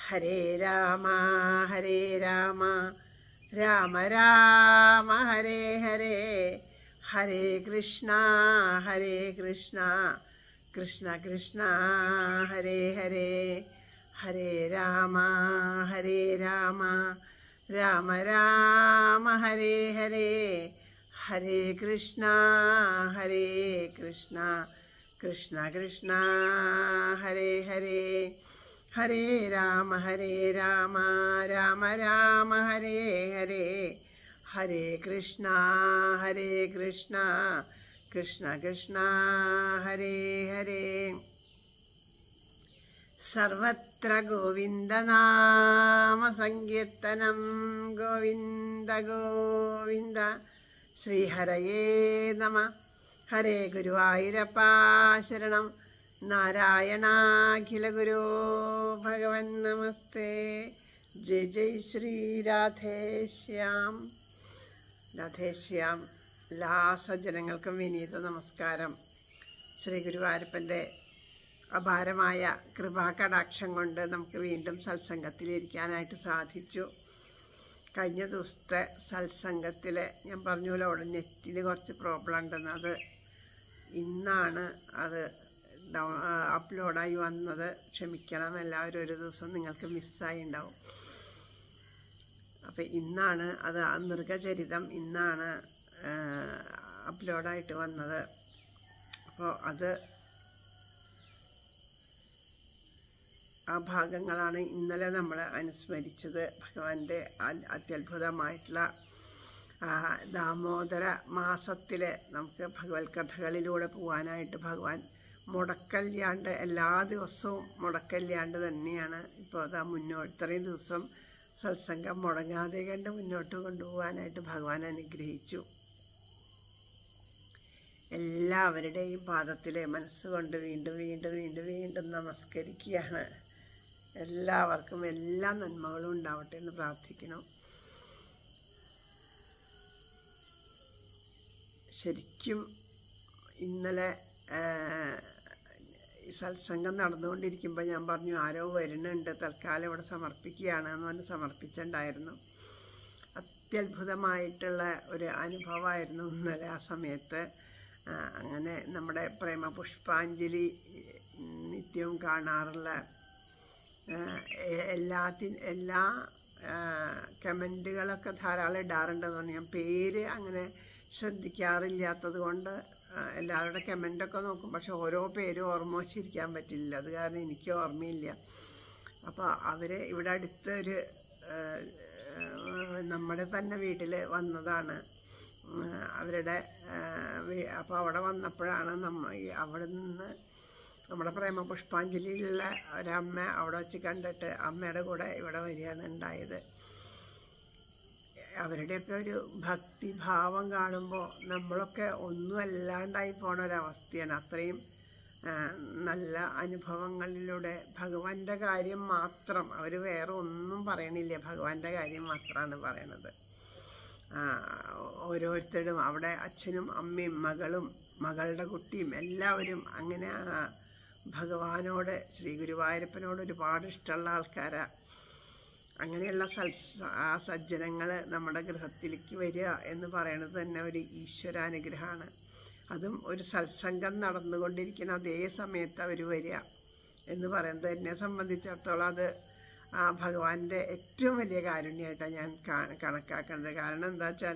ഹരേ രാമ ഹരേ രാമ രാമ രാമ ഹരേ ഹരേ ഹരേ കൃഷ്ണ ഹരേ കൃഷ്ണ കൃഷ്ണ കൃഷ്ണ ഹരേ ഹരേ ഹരേ രാമ ഹരേ രാമ രാമ രാമ ഹരേ ഹരേ ഹരേ കൃഷ്ണ ഹരേ കൃഷ്ണ കൃഷ്ണ കൃഷ്ണ ഹരേ ഹരേ ഹരേ രാമ ഹരേ രാമ രാമ രാമ ഹരേ ഹരേ ഹരേ കൃഷ്ണ ഹരേ കൃഷ്ണ കൃഷ്ണ കൃഷ്ണ ഹരേ ഹരേ സർവത്ര ഗോവിന്ദനാമ സങ്കീർത്തനം ഗോവിന്ദ ഗോവിന്ദ ശ്രീഹരയേ നമ ഹരേ ഗുരുവായൂരപ്പ ശരണം നാരായണാഖില ഗുരു ഭഗവൻ നമസ്തേ ജയ് ജയ് ശ്രീ രാധേശ്യാം രാധേശ്യാം എല്ലാ സജ്ജനങ്ങൾക്കും വിനീത നമസ്കാരം ശ്രീ ഗുരുവായൂരപ്പൻ്റെ അപാരമായ കൃപാകടാക്ഷം കൊണ്ട് നമുക്ക് വീണ്ടും സത്സംഗത്തിലിരിക്കാനായിട്ട് സാധിച്ചു കഴിഞ്ഞ ദിവസത്തെ സത്സംഗത്തിൽ ഞാൻ പറഞ്ഞല്ലോ അവിടെ നെറ്റിന് കുറച്ച് പ്രോബ്ലം ഉണ്ടെന്ന് അത് ഇന്നാണ് അത് ഡൗ അപ്ലോഡായി വന്നത് ക്ഷമിക്കണം എല്ലാവരും ഒരു ദിവസം നിങ്ങൾക്ക് മിസ്സായി ഉണ്ടാവും അപ്പം ഇന്നാണ് അത് ആ മൃഗചരിതം ഇന്നാണ് അപ്ലോഡായിട്ട് വന്നത് അപ്പോൾ അത് ആ ഭാഗങ്ങളാണ് ഇന്നലെ നമ്മൾ അനുസ്മരിച്ചത് ഭഗവാന്റെ അ- അത്യത്ഭുതമായിട്ടുള്ള ആ, ദാമോദര മാസത്തിൽ നമുക്ക് ഭഗവത് കഥകളിലൂടെ പോകാനായിട്ട് ഭഗവാൻ മുടക്കല്ലാണ്ട് എല്ലാ ദിവസവും മുടക്കല്ലാണ്ട് തന്നെയാണ് ഇപ്പോൾ അതാ മുന്നോട്ട് ഇത്രയും ദിവസം സത്സംഗം മുടങ്ങാതെ കണ്ട് മുന്നോട്ട് കൊണ്ടുപോകാനായിട്ട് ഭഗവാൻ അനുഗ്രഹിച്ചു എല്ലാവരുടെയും പാദത്തിൽ മനസ്സുകൊണ്ട് വീണ്ടും വീണ്ടും വീണ്ടും വീണ്ടും നമസ്കരിക്കുകയാണ് എല്ലാവർക്കും എല്ലാ നന്മകളും ഉണ്ടാവട്ടെ എന്ന് പ്രാർത്ഥിക്കണം ശരിക്കും ഇന്നലെ ആ, ഈ സത്സംഗം നടന്നുകൊണ്ടിരിക്കുമ്പോൾ ഞാൻ പറഞ്ഞു ആരോ വരുന്നുണ്ട് തൽക്കാലം ഇവിടെ സമർപ്പിക്കുകയാണ് എന്ന് പറഞ്ഞ് സമർപ്പിച്ചിട്ടുണ്ടായിരുന്നു അത്യത്ഭുതമായിട്ടുള്ള ഒരു അനുഭവമായിരുന്നു ഇന്നലെ ആ സമയത്ത് ആ, അങ്ങനെ നമ്മുടെ പ്രേമ പുഷ്പാഞ്ജലി നിത്യവും കാണാറുള്ള എല്ലാത്തി എല്ലാ കമൻറ്റുകളൊക്കെ ധാരാളം ഇടാറുണ്ടെന്ന് പറഞ്ഞു ഞാൻ പേര് അങ്ങനെ ശ്രദ്ധിക്കാറില്ലാത്തത് കൊണ്ട് ആ, എല്ലാവരുടെ കമൻ്റൊക്കെ നോക്കും പക്ഷെ ഓരോ പേരും ഓർമ്മ വച്ചിരിക്കാൻ പറ്റില്ല അത് കാരണം എനിക്ക് ഓർമ്മയില്ല അപ്പോൾ അവർ ഇവിടെ അടുത്ത് ഒരു ആ, ആ, നമ്മുടെ തന്നെ വീട്ടിൽ വന്നതാണ് ഉം, അവരുടെ അപ്പോൾ അവിടെ വന്നപ്പോഴാണ് നമ്മ ഈ അവിടെ നിന്ന് നമ്മുടെ പ്രേമ പുഷ്പാഞ്ജലിയിലുള്ള ഒരമ്മ അവിടെ വെച്ച് കണ്ടിട്ട് അമ്മയുടെ കൂടെ ഇവിടെ വരികയാണ് ഉണ്ടായത് അവരുടെയൊക്കെ ഒരു ഭക്തിഭാവം കാണുമ്പോൾ നമ്മളൊക്കെ ഒന്നും അല്ലാണ്ടായി പോണ ഒരവസ്ഥയാണ് അത്രയും ആ, നല്ല അനുഭവങ്ങളിലൂടെ ഭഗവാന്റെ കാര്യം മാത്രം അവർ വേറെ ഒന്നും പറയണില്ല ഭഗവാന്റെ കാര്യം മാത്രമാണ് പറയണത് ആ, ഓരോരുത്തരും അവിടെ അച്ഛനും അമ്മയും മകളും മകളുടെ കുട്ടിയും എല്ലാവരും അങ്ങനെ ആ ഭഗവാനോട് ശ്രീ ഗുരുവായൂരപ്പനോട് ഒരുപാട് ഇഷ്ടമുള്ള ആൾക്കാരാണ് അങ്ങനെയുള്ള സൽ ആ സജ്ജനങ്ങൾ നമ്മുടെ ഗൃഹത്തിലേക്ക് വരിക എന്ന് പറയുന്നത് തന്നെ ഒരു ഈശ്വരാനുഗ്രഹമാണ് അതും ഒരു സത്സംഗം നടന്നുകൊണ്ടിരിക്കുന്ന അതേ സമയത്ത് അവർ വരിക എന്ന് പറയുന്നത് എന്നെ സംബന്ധിച്ചിടത്തോളം അത് ആ ഭഗവാന്റെ ഏറ്റവും വലിയ കാരുണ്യമായിട്ടാണ് ഞാൻ കാ- കണക്കാക്കുന്നത് കാരണം എന്താ വെച്ചാൽ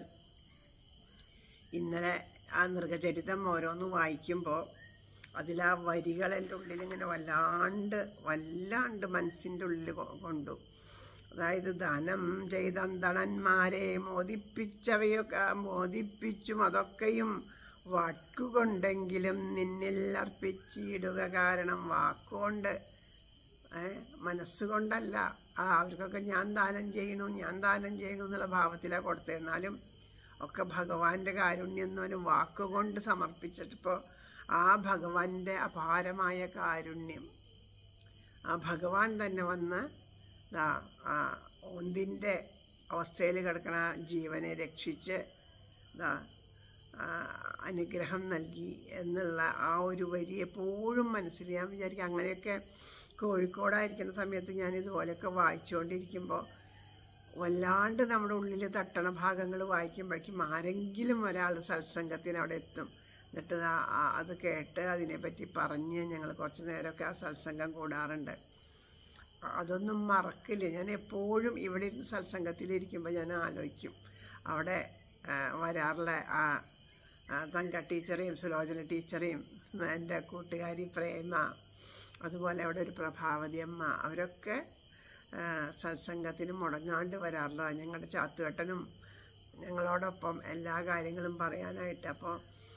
ഇന്നലെ ആ മൃഗചരിതം ഓരോന്ന് വായിക്കുമ്പോൾ അതിൽ ആ വരികൾ എൻ്റെ ഉള്ളിൽ ഇങ്ങനെ വല്ലാണ്ട് വല്ലാണ്ട് മനസ്സിൻ്റെ ഉള്ളിൽ കൊ- കൊണ്ടു അതായത് ധനം ചെയ്തന്തണന്മാരെ മോദിപ്പിച്ചവയൊക്കെ മോദിപ്പിച്ചും അതൊക്കെയും വാക്കുകൊണ്ടെങ്കിലും നിന്നിൽ അർപ്പിച്ചിടുക കാരണം വാക്കുകൊണ്ട് ഏ, മനസ്സുകൊണ്ടല്ല ആ അവർക്കൊക്കെ ഞാൻ ദാനം ചെയ്യണു ഞാൻ ദാനം ചെയ്യണു എന്നുള്ള ഭാവത്തിലാണ് കൊടുത്തത് എന്നാലും ഒക്കെ ഭഗവാന്റെ കാരുണ്യം എന്നൊരു വാക്കുകൊണ്ട് സമർപ്പിച്ചിട്ടിപ്പോൾ ആ ഭഗവാന്റെ അപാരമായ കാരുണ്യം ആ ഭഗവാൻ തന്നെ വന്ന് ദാ ആ ഒന്നിൻ്റെ അവസ്ഥയിൽ കിടക്കണ ജീവനെ രക്ഷിച്ച് ദാ ആ, അനുഗ്രഹം നൽകി എന്നുള്ള ആ ഒരു വരി എപ്പോഴും മനസ്സിൽ ഞാൻ വിചാരിക്കും അങ്ങനെയൊക്കെ കോഴിക്കോടായിരിക്കുന്ന സമയത്ത് ഞാൻ ഇതുപോലെയൊക്കെ വായിച്ചുകൊണ്ടിരിക്കുമ്പോൾ വല്ലാണ്ട് നമ്മുടെ ഉള്ളിൽ തട്ടണ ഭാഗങ്ങൾ വായിക്കുമ്പോഴേക്കും ആരെങ്കിലും ഒരാൾ സത്സംഗത്തിന് അവിടെ എത്തും എന്നിട്ട് ആ- ആ- അത് കേട്ട് അതിനെപ്പറ്റി പറഞ്ഞ് ഞങ്ങൾ കുറച്ച് നേരമൊക്കെ ആ സത്സംഗം കൂടാറുണ്ട് അതൊന്നും മറക്കില്ല ഞാൻ എപ്പോഴും ഇവിടെ ഇരുന്ന് സത്സംഗത്തിലിരിക്കുമ്പോൾ ഞാൻ ആലോചിക്കും അവിടെ ആ, വരാറുള്ള ആ ആ, തങ്ക ടീച്ചറെയും സുലോചന ടീച്ചറെയും എൻ്റെ കൂട്ടുകാരി പ്രേമ അതുപോലെ അവിടെ ഒരു പ്രഭാവതി അമ്മ അവരൊക്കെ ആ, സത്സംഗത്തിന് മുടങ്ങാണ്ട് വരാറുള്ളതാണ് ഞങ്ങളുടെ ചാത്തുവേട്ടനും ഞങ്ങളോടൊപ്പം എല്ലാ കാര്യങ്ങളും പറയാനായിട്ട് അപ്പോൾ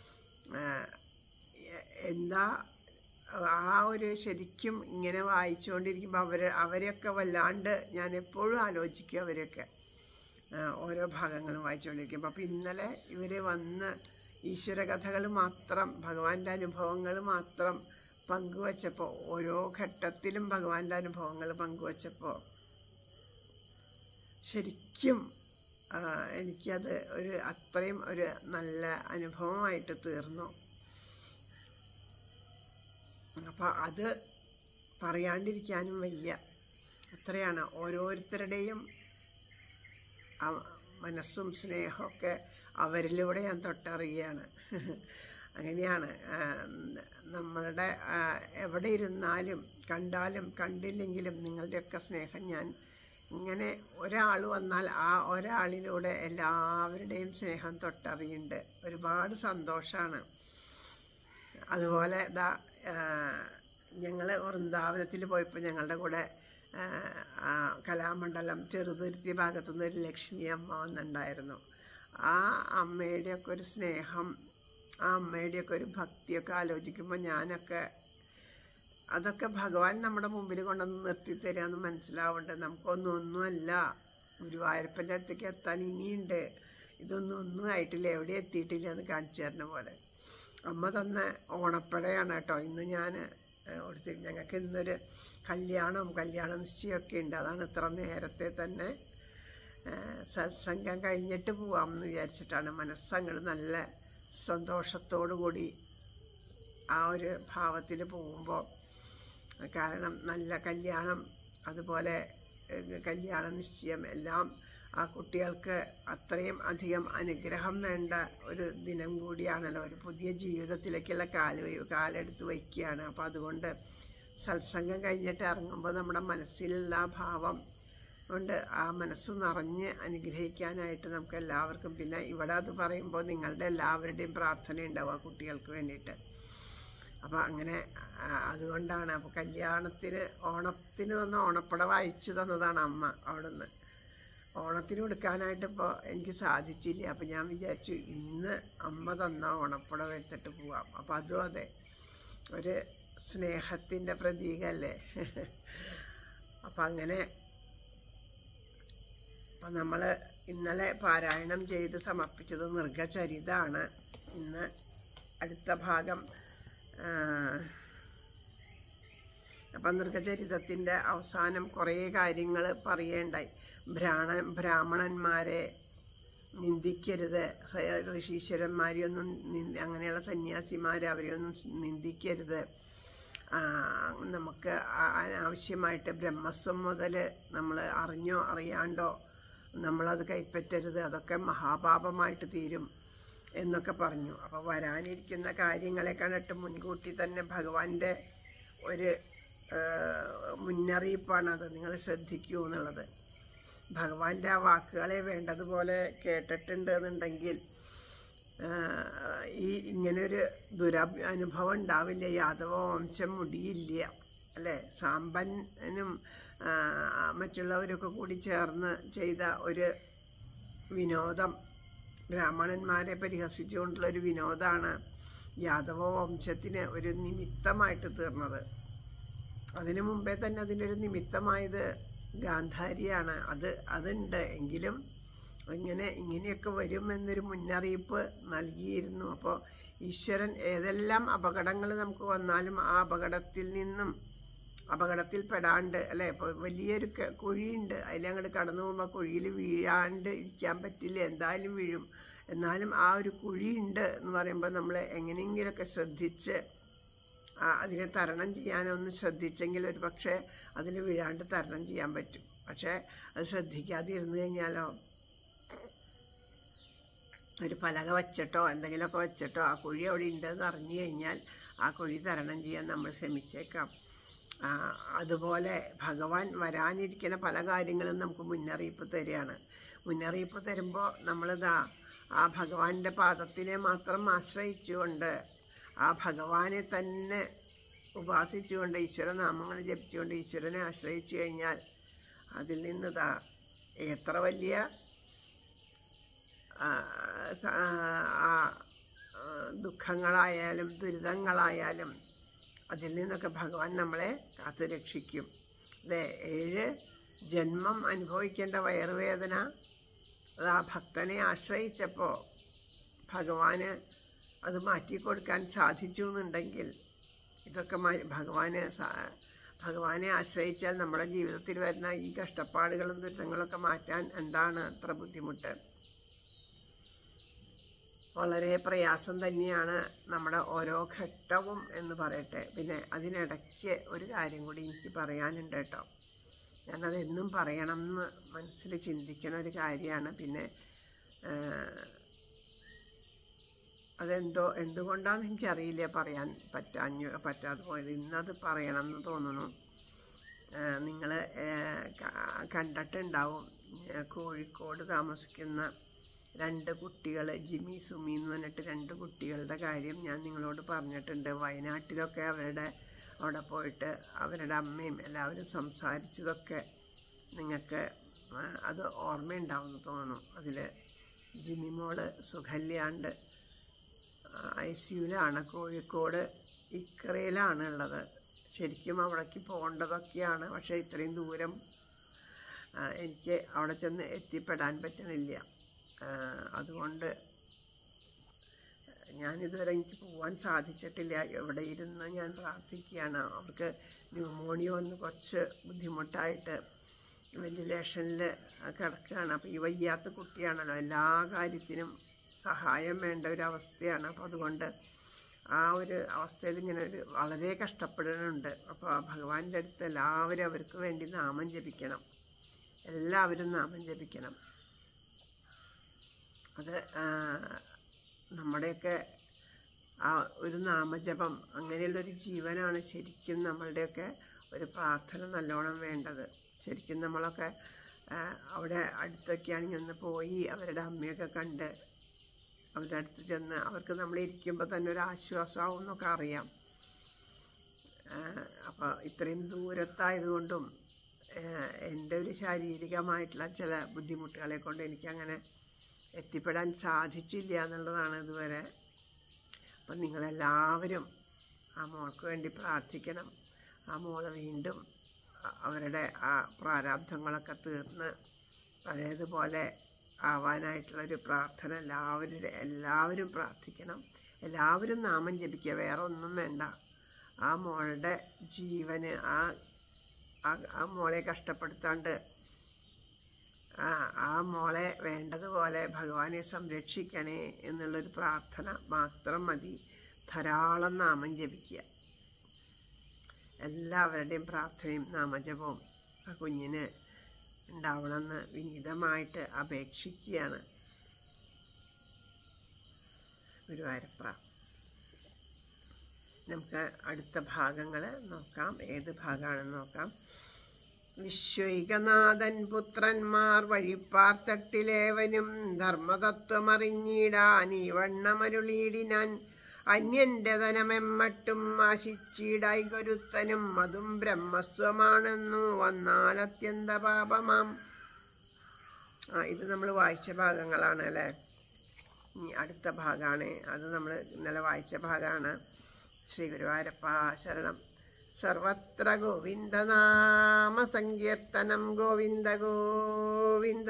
എന്താ ആ ഒരു ശരിക്കും ഇങ്ങനെ വായിച്ചുകൊണ്ടിരിക്കുമ്പോൾ അവർ അവരെയൊക്കെ വല്ലാണ്ട് ഞാൻ എപ്പോഴും ആലോചിക്കും അവരെയൊക്കെ ആ, ഓരോ ഭാഗങ്ങളും വായിച്ചുകൊണ്ടിരിക്കുമ്പോൾ അപ്പോൾ ഇന്നലെ ഇവർ വന്ന് ഈശ്വര കഥകൾ മാത്രം ഭഗവാന്റെ അനുഭവങ്ങൾ മാത്രം പങ്കുവച്ചപ്പോൾ ഓരോ ഘട്ടത്തിലും ഭഗവാന്റെ അനുഭവങ്ങൾ പങ്കുവച്ചപ്പോൾ ശരിക്കും ആ, എനിക്കത് ഒരു അത്രയും ഒരു നല്ല അനുഭവമായിട്ട് തീർന്നു അപ്പം അത് പറയാണ്ടിരിക്കാനും വയ്യ അത്രയാണ് ഓരോരുത്തരുടെയും ആ മനസ്സും സ്നേഹമൊക്കെ അവരിലൂടെ ഞാൻ തൊട്ടറിയുകയാണ് അങ്ങനെയാണ് ആ, നമ്മളുടെ ആ, എവിടെ ഇരുന്നാലും കണ്ടാലും കണ്ടില്ലെങ്കിലും നിങ്ങളുടെയൊക്കെ സ്നേഹം ഞാൻ ഇങ്ങനെ ഒരാൾ വന്നാൽ ആ ഒരാളിലൂടെ എല്ലാവരുടെയും സ്നേഹം തൊട്ടറിയുന്നുണ്ട് ഒരുപാട് സന്തോഷമാണ് അതുപോലെ ഇതാ ഞങ്ങൾ വൃന്ദാവനത്തിൽ പോയപ്പോൾ ഞങ്ങളുടെ കൂടെ ആ, ആ, കലാമണ്ഡലം ചെറുതുരുത്തി ഭാഗത്തുനിന്ന് ഒരു ലക്ഷ്മി അമ്മ വന്നിട്ടുണ്ടായിരുന്നു ആ അമ്മയുടെയൊക്കെ ഒരു സ്നേഹം ആ അമ്മയുടെയൊക്കെ ഒരു ഭക്തിയൊക്കെ ആലോചിക്കുമ്പോൾ ഞാനൊക്കെ അതൊക്കെ ഭഗവാൻ നമ്മുടെ മുമ്പിൽ കൊണ്ടൊന്ന് നിർത്തി തരാമെന്ന് മനസ്സിലാവുന്നുണ്ട് നമുക്കൊന്നും ഒന്നുമല്ല ഗുരുവായൂരപ്പൻ്റെ അടുത്തേക്ക് എത്താൻ ഇനിയുണ്ട് ഇതൊന്നും ഒന്നും ആയിട്ടില്ല എവിടെ എത്തിയിട്ടില്ല എന്ന് കാണിച്ചു തരുന്ന പോലെ അമ്മ തന്ന ഓണപ്പടയാണ് കേട്ടോ ഇന്ന് ഞാൻ കൊടുത്തി ഞങ്ങൾക്ക് ഇന്നൊരു കല്യാണം കല്യാണ നിശ്ചയമൊക്കെ ഉണ്ട് അതാണ് ഇത്ര നേരത്തെ തന്നെ ആ, സത്സംഗം കഴിഞ്ഞിട്ട് പോവാമെന്ന് വിചാരിച്ചിട്ടാണ് മനസ്സങ്ങൾ നല്ല സന്തോഷത്തോടു കൂടി ആ ഒരു ഭാവത്തിൽ പോകുമ്പോൾ കാരണം നല്ല കല്യാണം അതുപോലെ ഏഹ്, കല്യാണ നിശ്ചയം എല്ലാം ആ കുട്ടികൾക്ക് അത്രയും അധികം അനുഗ്രഹം വേണ്ട ഒരു ദിനം കൂടിയാണല്ലോ ഒരു പുതിയ ജീവിതത്തിലേക്കുള്ള കാല് വയ്- കാലെടുത്ത് വയ്ക്കുകയാണ് അപ്പോൾ അതുകൊണ്ട് സത്സംഗം കഴിഞ്ഞിട്ട് ഇറങ്ങുമ്പോൾ നമ്മുടെ മനസ്സിലുള്ള ആ ഭാവം കൊണ്ട് ആ മനസ്സ് നിറഞ്ഞ് അനുഗ്രഹിക്കാനായിട്ട് നമുക്ക് എല്ലാവർക്കും പിന്നെ ഇവിടെ അത് പറയുമ്പോൾ നിങ്ങളുടെ എല്ലാവരുടെയും പ്രാർത്ഥന ഉണ്ടാവും ആ കുട്ടികൾക്ക് വേണ്ടിയിട്ട് അപ്പോൾ അങ്ങനെ ആ, അതുകൊണ്ടാണ് അപ്പോൾ കല്യാണത്തിന് ഓണത്തിന് തന്ന ഓണപ്പട വായിച്ചു തന്നതാണ് അമ്മ അവിടുന്ന് ഓണത്തിന് കൊടുക്കാനായിട്ട് ഇപ്പോൾ എനിക്ക് സാധിച്ചില്ല അപ്പോൾ ഞാൻ വിചാരിച്ചു ഇന്ന് അമ്മ തന്ന ഓണപ്പടം എടുത്തിട്ട് പോവാം അപ്പോൾ അതും അതെ ഒരു സ്നേഹത്തിൻ്റെ പ്രതീകമല്ലേ അപ്പം അങ്ങനെ അപ്പം നമ്മൾ ഇന്നലെ പാരായണം ചെയ്ത് സമർപ്പിച്ചത് മൃഗചരിതമാണ് ഇന്ന് അടുത്ത ഭാഗം ആ, അപ്പം മൃഗചരിതത്തിൻ്റെ അവസാനം കുറേ കാര്യങ്ങൾ പറയേണ്ടായി ബ്രാഹ്മ ബ്രാഹ്മണന്മാരെ നിന്ദിക്കരുത് സ- ഋഷീശ്വരന്മാരെയൊന്നും നിന്ദ അങ്ങനെയുള്ള സന്യാസിമാരെ അവരെയൊന്നും നിന്ദിക്കരുത് ആ, നമുക്ക് ആ- അനാവശ്യമായിട്ട് ബ്രഹ്മസ്വം മുതൽ നമ്മൾ അറിഞ്ഞോ അറിയാണ്ടോ നമ്മളത് കൈപ്പറ്റരുത് അതൊക്കെ മഹാപാപമായിട്ട് തീരും എന്നൊക്കെ പറഞ്ഞു അപ്പോൾ വരാനിരിക്കുന്ന കാര്യങ്ങളെ കണ്ടിട്ട് മുൻകൂട്ടി തന്നെ ഭഗവാന്റെ ഒരു ആ, മുന്നറിയിപ്പാണത് നിങ്ങൾ ശ്രദ്ധിക്കൂ എന്നുള്ളത് ഭഗവാന്റെ ആ വാക്കുകളെ വേണ്ടതുപോലെ കേട്ടിട്ടുണ്ട് എന്നുണ്ടെങ്കിൽ ആ, ഈ ഇങ്ങനൊരു ദുര അനുഭവം ഉണ്ടാവില്ല യാദവ വംശം മുടിയില്ല അല്ലേ സാമ്പനും ആ, മറ്റുള്ളവരൊക്കെ കൂടി ചേർന്ന് ചെയ്ത ഒരു വിനോദം ബ്രാഹ്മണന്മാരെ പരിഹസിച്ചുകൊണ്ടുള്ള ഒരു വിനോദമാണ് യാദവ വംശത്തിന് ഒരു നിമിത്തമായിട്ട് തീർന്നത് അതിനു മുമ്പേ തന്നെ അതിനൊരു നിമിത്തമായത് ഗാന്ധാരിയാണ് അത് അതുണ്ട് എങ്കിലും ഇങ്ങനെ ഇങ്ങനെയൊക്കെ വരും എന്നൊരു മുന്നറിയിപ്പ് നൽകിയിരുന്നു അപ്പോൾ ഈശ്വരൻ ഏതെല്ലാം അപകടങ്ങൾ നമുക്ക് വന്നാലും ആ അപകടത്തിൽ നിന്നും അപകടത്തിൽ പെടാണ്ട് അല്ലേ ഇപ്പോൾ വലിയൊരു ക- കുഴിയുണ്ട് അതിലങ്ങോട്ട് കടന്നു പോകുമ്പോൾ കുഴിയിൽ വീഴാണ്ട് ഇരിക്കാൻ പറ്റില്ല എന്തായാലും വീഴും എന്നാലും ആ ഒരു കുഴിയുണ്ട് എന്ന് പറയുമ്പോൾ നമ്മൾ എങ്ങനെയെങ്കിലുമൊക്കെ ശ്രദ്ധിച്ച് ആ, അതിനെ തരണം ചെയ്യാനൊന്ന് ശ്രദ്ധിച്ചെങ്കിൽ ഒരു പക്ഷേ അതിൽ വീഴാണ്ട് തരണം ചെയ്യാൻ പറ്റും പക്ഷേ അത് ശ്രദ്ധിക്കാതെ ഇരുന്ന് കഴിഞ്ഞാലോ ഒരു പലക വച്ചിട്ടോ എന്തെങ്കിലുമൊക്കെ വെച്ചിട്ടോ ആ കുഴി അവിടെ ഉണ്ടെന്ന് അറിഞ്ഞു കഴിഞ്ഞാൽ ആ കുഴി തരണം ചെയ്യാൻ നമ്മൾ ശ്രമിച്ചേക്കാം ആ, അതുപോലെ ഭഗവാൻ വരാനിരിക്കുന്ന പല കാര്യങ്ങളും നമുക്ക് മുന്നറിയിപ്പ് തരികയാണ് മുന്നറിയിപ്പ് തരുമ്പോൾ നമ്മളിതാ ആ ഭഗവാന്റെ പാദത്തിനെ മാത്രം ആശ്രയിച്ചുകൊണ്ട് ആ ഭഗവാനെ തന്നെ ഉപാസിച്ചുകൊണ്ട് ഈശ്വരനാമങ്ങൾ ജപിച്ചുകൊണ്ട് ഈശ്വരനെ ആശ്രയിച്ചു കഴിഞ്ഞാൽ അതിൽ നിന്നിതാ എത്ര വലിയ ആ, സ- ആ, ആ, ദുഃഖങ്ങളായാലും ദുരിതങ്ങളായാലും അതിൽ നിന്നൊക്കെ ഭഗവാൻ നമ്മളെ കാത്തു രക്ഷിക്കും അതെ ഏഴ് ജന്മം അനുഭവിക്കേണ്ട വയറുവേദന അത് ആ ഭക്തനെ ആശ്രയിച്ചപ്പോൾ ഭഗവാന് അത് മാറ്റിക്കൊടുക്കാൻ സാധിച്ചു എന്നുണ്ടെങ്കിൽ ഇതൊക്കെ മാ- ഭഗവാന് സാ- ഭഗവാനെ ആശ്രയിച്ചാൽ നമ്മുടെ ജീവിതത്തിൽ വരുന്ന ഈ കഷ്ടപ്പാടുകളും ദുരിതങ്ങളൊക്കെ മാറ്റാൻ എന്താണ് അത്ര ബുദ്ധിമുട്ട് വളരെ പ്രയാസം തന്നെയാണ് നമ്മുടെ ഓരോ ഘട്ടവും എന്ന് പറയട്ടെ പിന്നെ അതിനിടയ്ക്ക് ഒരു കാര്യം കൂടി എനിക്ക് പറയാനുണ്ട് കേട്ടോ ഞാനത് എന്നും പറയണം എന്ന് മനസ്സിൽ ചിന്തിക്കണ ഒരു കാര്യമാണ് പിന്നെ ആ, അതെന്തോ എന്തുകൊണ്ടാണെന്ന് എനിക്കറിയില്ല പറയാൻ പറ്റാഞ്ഞു പറ്റാതെ പോയത് ഇന്നത് പറയണം എന്ന് തോന്നുന്നു നിങ്ങൾ കണ്ടിട്ടുണ്ടാവും ആ, കോഴിക്കോട് താമസിക്കുന്ന രണ്ട് കുട്ടികൾ ജിമ്മി സുമി എന്ന് പറഞ്ഞിട്ട് രണ്ട് കുട്ടികളുടെ കാര്യം ഞാൻ നിങ്ങളോട് പറഞ്ഞിട്ടുണ്ട് വയനാട്ടിലൊക്കെ അവരുടെ അവിടെ പോയിട്ട് അവരുടെ അമ്മയും എല്ലാവരും സംസാരിച്ചതൊക്കെ നിങ്ങൾക്ക് ആ, അത് ഓർമ്മയുണ്ടാവുമെന്ന് തോന്നുന്നു അതിൽ ജിമ്മി മോള് സുഖല്യാണ്ട് ഐ സിയുലാണ് കോഴിക്കോട് ഇക്കറയിലാണ് ഉള്ളത് ശരിക്കും അവിടേക്ക് പോകേണ്ടതൊക്കെയാണ് പക്ഷേ ഇത്രയും ദൂരം ആ, എനിക്ക് അവിടെ ചെന്ന് എത്തിപ്പെടാൻ പറ്റണില്ല ആ, അതുകൊണ്ട് ഞാനിതുവരെ എനിക്ക് പോകാൻ സാധിച്ചിട്ടില്ല എവിടെ ഇരുന്ന് ഞാൻ പ്രാർത്ഥിക്കുകയാണ് അവർക്ക് ന്യൂമോണിയ വന്ന് കുറച്ച് ബുദ്ധിമുട്ടായിട്ട് വെന്റിലേഷനിൽ കിടക്കുകയാണ് അപ്പോൾ ഈ വയ്യാത്ത കുട്ടിയാണല്ലോ എല്ലാ കാര്യത്തിനും സഹായം വേണ്ട ഒരു അവസ്ഥയാണ് അപ്പോൾ അതുകൊണ്ട് ആ ഒരു അവസ്ഥയിൽ ഇങ്ങനെ ഒരു വളരെ കഷ്ടപ്പെടുന്നുണ്ട് അപ്പോൾ ആ ഭഗവാന്റെ അടുത്ത് എല്ലാവരും അവർക്ക് വേണ്ടി നാമം ജപിക്കണം എല്ലാവരും നാമം ജപിക്കണം അത് ആ, നമ്മുടെയൊക്കെ ആ ഒരു നാമജപം അങ്ങനെയുള്ളൊരു ജീവനാണ് ശരിക്കും നമ്മളുടെയൊക്കെ ഒരു പ്രാർത്ഥന നല്ലോണം വേണ്ടത് ശരിക്കും നമ്മളൊക്കെ ആ, അവിടെ അടുത്തൊക്കെയാണെങ്കിൽ ഒന്ന് പോയി അവരുടെ അമ്മയൊക്കെ കണ്ട് അവരുടെ അടുത്ത് ചെന്ന് അവർക്ക് നമ്മൾ ഇരിക്കുമ്പോൾ തന്നെ ഒരു ആശ്വാസമാവും എന്നൊക്കെ അറിയാം അപ്പോൾ ഇത്രയും ദൂരത്തായതുകൊണ്ടും ആഹ് എൻ്റെ ഒരു ശാരീരികമായിട്ടുള്ള ചില ബുദ്ധിമുട്ടുകളെ കൊണ്ട് എനിക്കങ്ങനെ എത്തിപ്പെടാൻ സാധിച്ചില്ല എന്നുള്ളതാണ് ഇതുവരെ അപ്പം നിങ്ങളെല്ലാവരും ആ മോൾക്ക് വേണ്ടി പ്രാർത്ഥിക്കണം ആ മോള് വീണ്ടും അ- അവരുടെ ആ പ്രാരാബ്ധങ്ങളൊക്കെ തീർന്ന് പഴയതുപോലെ ആവാനായിട്ടുള്ളൊരു പ്രാർത്ഥന എല്ലാവരുടെ എല്ലാവരും പ്രാർത്ഥിക്കണം എല്ലാവരും നാമം ജപിക്കുക വേറെ ഒന്നും വേണ്ട ആ മോളുടെ ജീവന് ആ ആ- ആ മോളെ കഷ്ടപ്പെടുത്താണ്ട് ആ ആ മോളെ വേണ്ടതുപോലെ ഭഗവാനെ സംരക്ഷിക്കണേ എന്നുള്ളൊരു പ്രാർത്ഥന മാത്രം മതി ധാരാളം നാമം ജപിക്കുക എല്ലാവരുടെയും പ്രാർത്ഥനയും നാമജപവും ആ കുഞ്ഞിന് ഉണ്ടാവണമെന്ന് വിനീതമായിട്ട് അപേക്ഷിക്കുകയാണ് ഗുരുവായൂരപ്പ നമുക്ക് അടുത്ത ഭാഗങ്ങൾ നോക്കാം ഏത് ഭാഗമാണെന്ന് നോക്കാം വിശ്വൈകനാഥൻ പുത്രന്മാർ വഴിപ്പാർത്തട്ടിലേവനും ധർമ്മതത്വമറിഞ്ഞിടാൻ ഈ വണ്ണമരുളീടിനാൻ അന്യന്റെ ധനമെമ്മട്ടും ആശിച്ചിടായി ഗരുത്തനും അതും ബ്രഹ്മസ്വമാണെന്നു വന്നാൽ അത്യന്ത പാപമാം ആ ഇത് നമ്മൾ വായിച്ച ഭാഗങ്ങളാണ് അല്ലേ ഇനി അടുത്ത ഭാഗമാണ് അത് നമ്മൾ ഇന്നലെ വായിച്ച ഭാഗമാണ് ശ്രീ ഗുരുവായൂരപ്പ ശരണം സർവത്ര ഗോവിന്ദനാമ സങ്കീർത്തനം ഗോവിന്ദ ഗോവിന്ദ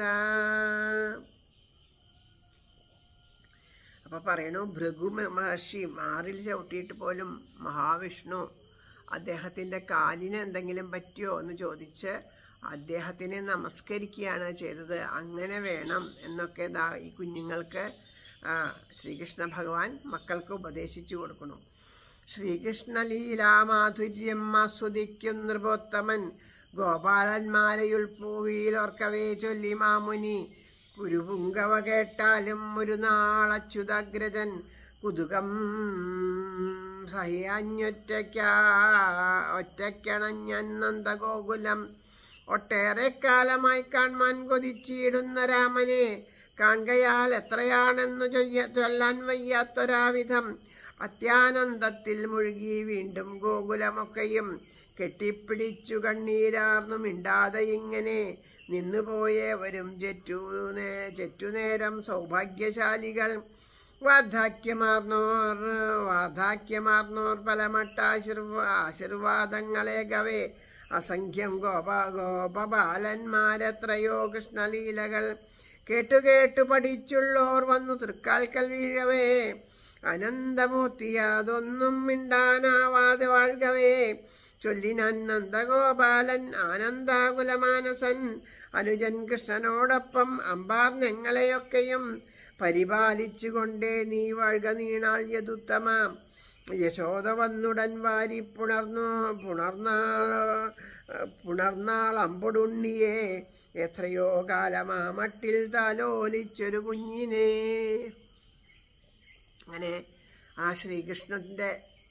അപ്പൊ പറയണു ഭൃഗു മ- മഹർഷി മാറിൽ ചവിട്ടിയിട്ട് പോലും മഹാവിഷ്ണു അദ്ദേഹത്തിന്റെ കാലിന് എന്തെങ്കിലും പറ്റിയോ എന്ന് ചോദിച്ച് അദ്ദേഹത്തിനെ നമസ്കരിക്കുകയാണ് ചെയ്തത് അങ്ങനെ വേണം എന്നൊക്കെ ദാ ഈ കുഞ്ഞുങ്ങൾക്ക് ആ, ശ്രീകൃഷ്ണ ഭഗവാൻ മക്കൾക്ക് ഉപദേശിച്ചു കൊടുക്കുന്നു ശ്രീകൃഷ്ണലീലാമാധുര്യം ആസ്വദിക്കും നൃപോത്തമൻ ഗോപാലന്മാരെയുൾപ്പൂവിയിലോർക്കവേ ചൊല്ലി മാമുനി കുരുപുങ്കവ കേട്ടാലും ഒരു നാളച്യുതഗ്രജൻ കുതുകം സഹിയാഞ്ഞൊറ്റയ്ക്ക ഒറ്റയ്ക്കണഞ്ഞൻ നന്ദഗോകുലം ഒട്ടേറെ കാലമായി കാണാൻ കൊതിച്ചിടുന്ന രാമനെ കാണുകയാൽ എത്രയാണെന്നു ചൊയ്യ- ചൊല്ലാൻ വയ്യാത്തൊരാവിധം അത്യാനന്ദത്തിൽ മുഴുകി വീണ്ടും ഗോകുലമൊക്കെയും കെട്ടിപ്പിടിച്ചു കണ്ണീരാർന്നു മിണ്ടാതെ ഇങ്ങനെ നിന്നുപോയവരും ചെറ്റു ചെറ്റുനേരം സൗഭാഗ്യശാലികൾ വാർദ്ധക്യമാർന്നോർ വാർദ്ധക്യമാർന്നോർ പലമട്ടാശീർവ ആശീർവാദങ്ങളെ ഗവേ അസംഖ്യം ഗോപ ഗോപബാലന്മാരെത്രയോ കൃഷ്ണലീലകൾ കേട്ടു കേട്ടു പഠിച്ചുള്ളോർ വന്നു തൃക്കാൽക്കൽ വീഴവേ അനന്തമൂർത്തി അതൊന്നും മിണ്ടാനാവാതെ വാഴ്കവേ ചൊല്ലിനാൻ നന്ദഗോപാലൻ ആനന്ദാകുലമാനസൻ അനുജൻ കൃഷ്ണനോടൊപ്പം അമ്പാർ ഞങ്ങളെയൊക്കെയും പരിപാലിച്ചുകൊണ്ടേ നീ വഴുക നീണാൾ യതുത്തമാം യശോദ വന്നുടൻ വാരി പുണർന്നു പുണർന്നാൾ പുണർന്നാൾ അമ്പുടുണ്ണിയെ എത്രയോ കാലമാ മട്ടിൽ താലോലിച്ചൊരു കുഞ്ഞിനെ അങ്ങനെ ആ ശ്രീകൃഷ്ണൻ്റെ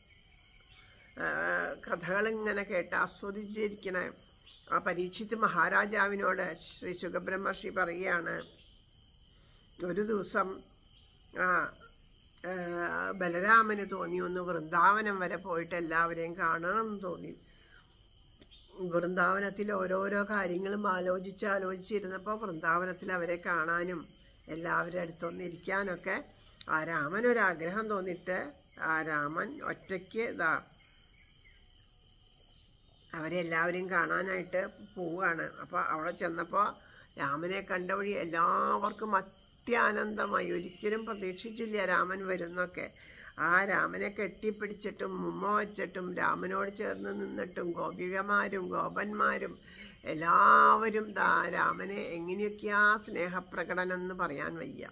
കഥകളിങ്ങനെ കേട്ട് ആസ്വദിച്ചിരിക്കണ ആ പരീക്ഷിത്ത് മഹാരാജാവിനോട് ശ്രീ സുഖബ്രഹ്മർഷി പറയുകയാണ് ഒരു ദിവസം ആ ആ, ബലരാമന് തോന്നി ഒന്ന് വൃന്ദാവനം വരെ പോയിട്ട് എല്ലാവരെയും കാണണം എന്ന് തോന്നി വൃന്ദാവനത്തിൽ ഓരോരോ കാര്യങ്ങളും ആലോചിച്ച് ആലോചിച്ചിരുന്നപ്പോൾ വൃന്ദാവനത്തിൽ അവരെ കാണാനും എല്ലാവരുടെ അടുത്തൊന്ന് ഇരിക്കാനൊക്കെ ആ രാമൻ ഒരാഗ്രഹം തോന്നിയിട്ട് ആ രാമൻ ഒറ്റയ്ക്ക് ഇതാ അവരെ എല്ലാവരെയും കാണാനായിട്ട് പോവുകയാണ് അപ്പോൾ അവിടെ ചെന്നപ്പോൾ രാമനെ കണ്ട വഴി എല്ലാവർക്കും അത്യാനന്ദമായി ഒരിക്കലും പ്രതീക്ഷിച്ചില്ല രാമൻ വരുന്നൊക്കെ ആ രാമനെ കെട്ടിപ്പിടിച്ചിട്ടും മുമ്മ വച്ചിട്ടും രാമനോട് ചേർന്ന് നിന്നിട്ടും ഗോപികമാരും ഗോപന്മാരും എല്ലാവരും ദാ രാമനെ എങ്ങനെയൊക്കെയാ സ്നേഹപ്രകടനം എന്ന് പറയാൻ വയ്യ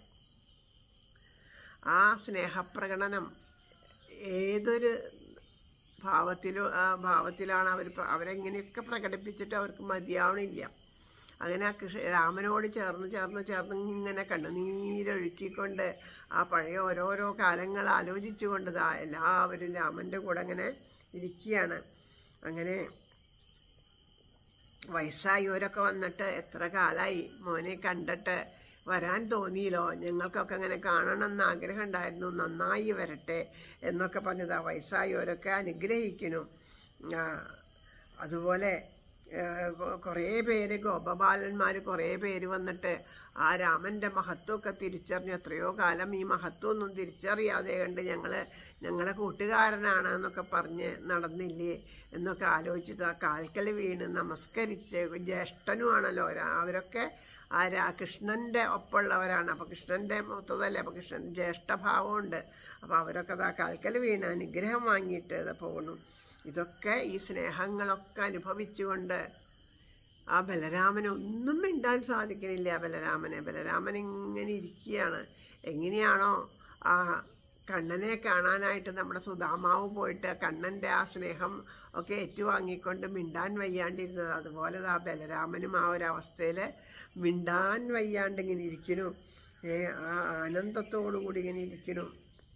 ആ സ്നേഹപ്രകടനം ഏതൊരു ഭാവത്തിലോ ആ ഭാവത്തിലാണ് അവർ പ്ര- അവരെങ്ങനെയൊക്കെ പ്രകടിപ്പിച്ചിട്ട് അവർക്ക് മതിയാവണില്ല അങ്ങനെ ആ കൃഷ രാമനോട് ചേർന്ന് ചേർന്ന് ചേർന്ന് ഇങ്ങനെ കണ്ണുനീരൊഴുക്കിക്കൊണ്ട് ആ പഴയ ഓരോരോ കാലങ്ങൾ ആലോചിച്ചുകൊണ്ട് ദാ എല്ലാവരും രാമൻ്റെ കൂടെ അങ്ങനെ ഇരിക്കുകയാണ് അങ്ങനെ വയസ്സായവരൊക്കെ വന്നിട്ട് എത്ര കാലമായി മോനെ കണ്ടിട്ട് വരാൻ തോന്നിയില്ലോ ഞങ്ങൾക്കൊക്കെ അങ്ങനെ കാണണമെന്ന് ആഗ്രഹം ഉണ്ടായിരുന്നു നന്നായി വരട്ടെ എന്നൊക്കെ പറഞ്ഞതാ വയസ്സായവരൊക്കെ അനുഗ്രഹിക്കുന്നു ആ, അതുപോലെ കുറേ പേര് ഗോപബാലന്മാർ കുറേ പേര് വന്നിട്ട് ആ രാമൻ്റെ മഹത്വമൊക്കെ തിരിച്ചറിഞ്ഞു എത്രയോ കാലം ഈ മഹത്വമൊന്നും തിരിച്ചറിയാതെ കണ്ട് ഞങ്ങൾ ഞങ്ങളുടെ കൂട്ടുകാരനാണ് എന്നൊക്കെ പറഞ്ഞ് നടന്നില്ലേ എന്നൊക്കെ ആലോചിച്ചിട്ട് ആ കാൽക്കൽ വീണ് നമസ്കരിച്ച് ജ്യേഷ്ഠനുമാണല്ലോ അവരാ- അവരൊക്കെ ആ രാ കൃഷ്ണൻ്റെ ഒപ്പമുള്ളവരാണ് അപ്പോൾ കൃഷ്ണൻ്റെ മൂത്തതല്ലേ അപ്പോൾ കൃഷ്ണൻ ജ്യേഷ്ഠഭാവമുണ്ട് അപ്പോൾ അവരൊക്കെ ആ കാൽക്കൽ വീണ് അനുഗ്രഹം വാങ്ങിയിട്ട് ഇത് പോകണം ഇതൊക്കെ ഈ സ്നേഹങ്ങളൊക്കെ അനുഭവിച്ചുകൊണ്ട് ആ ബലരാമന് ഒന്നും മിണ്ടാൻ സാധിക്കണില്ല ബലരാമനെ ബലരാമൻ ഇങ്ങനെ ഇരിക്കുകയാണ് എങ്ങനെയാണോ ആ കണ്ണനെ കാണാനായിട്ട് നമ്മുടെ സുധാമാവ് പോയിട്ട് കണ്ണൻ്റെ ആ സ്നേഹം ഒക്കെ ഏറ്റുവാങ്ങിക്കൊണ്ട് മിണ്ടാൻ വയ്യാണ്ടിരുന്നത് അതുപോലെ ആ ബലരാമനും ആ ഒരു അവസ്ഥയിൽ മിണ്ടാൻ വയ്യാണ്ട് ഇങ്ങനെ ഇരിക്കണു ഏ ആ ആനന്ദത്തോടു കൂടി ഇങ്ങനെ ഇരിക്കണു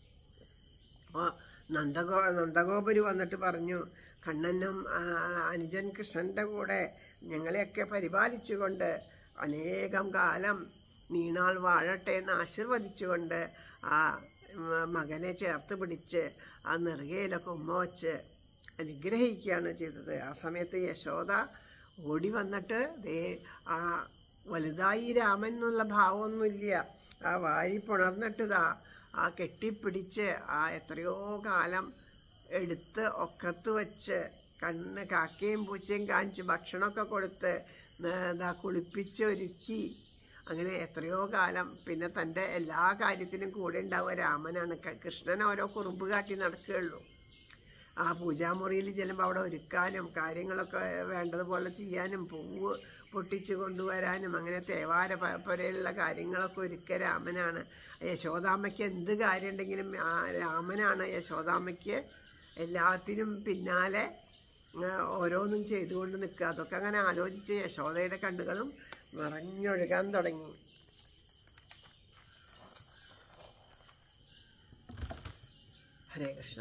അപ്പോൾ നന്ദഗോ നന്ദഗോപുരി വന്നിട്ട് പറഞ്ഞു കണ്ണനും ആ, അനുജൻ കൃഷ്ണൻ്റെ കൂടെ ഞങ്ങളെയൊക്കെ പരിപാലിച്ചുകൊണ്ട് അനേകം കാലം നീണാൾ വാഴട്ടെ എന്ന് ആശീർവദിച്ചുകൊണ്ട് ആ മ- മകനെ ചേർത്ത് പിടിച്ച് ആ നെറുകയിലൊക്കെ ഉമ്മ വച്ച് അനുഗ്രഹിക്കുകയാണ് ചെയ്തത് ആ സമയത്ത് യശോദ ഓടി വന്നിട്ട് ദേ ആ വലുതായി രാമൻ എന്നുള്ള ഭാവമൊന്നുമില്ല ആ വാരി പുണർന്നിട്ടതാ ആ കെട്ടിപ്പിടിച്ച് ആ എത്രയോ കാലം എടുത്ത് ഒക്കത്ത് വെച്ച് കണ്ണ് കാക്കയും പൂച്ചയും കാണിച്ച് ഭക്ഷണമൊക്കെ കൊടുത്ത് ഇതാ കുളിപ്പിച്ച് ഒരുക്കി അങ്ങനെ എത്രയോ കാലം പിന്നെ തൻ്റെ എല്ലാ കാര്യത്തിനും കൂടെ ഉണ്ടാവുക രാമനാണ് ക- കൃഷ്ണൻ ഓരോ കുറുമ്പ് കാട്ടി നടക്കുകയുള്ളൂ ആ പൂജാമുറിയിൽ ചെല്ലുമ്പോൾ അവിടെ ഒരുക്കാനും കാര്യങ്ങളൊക്കെ വേണ്ടതുപോലെ ചെയ്യാനും പൂവ് പൊട്ടിച്ച് കൊണ്ടുവരാനും അങ്ങനെ തേവാര പ- പോലെയുള്ള കാര്യങ്ങളൊക്കെ ഒരുക്ക രാമനാണ് യശോദാമ്മയ്ക്ക് എന്ത് കാര്യം ഉണ്ടെങ്കിലും ആ രാമനാണ് യശോദാമ്മയ്ക്ക് എല്ലാത്തിനും പിന്നാലെ ആ, ഓരോന്നും ചെയ്തുകൊണ്ട് നിൽക്കുക അതൊക്കെ അങ്ങനെ ആലോചിച്ച് യശോദയുടെ കണ്ണുകളും നിറഞ്ഞൊഴുകാൻ തുടങ്ങി ഹരേ കൃഷ്ണ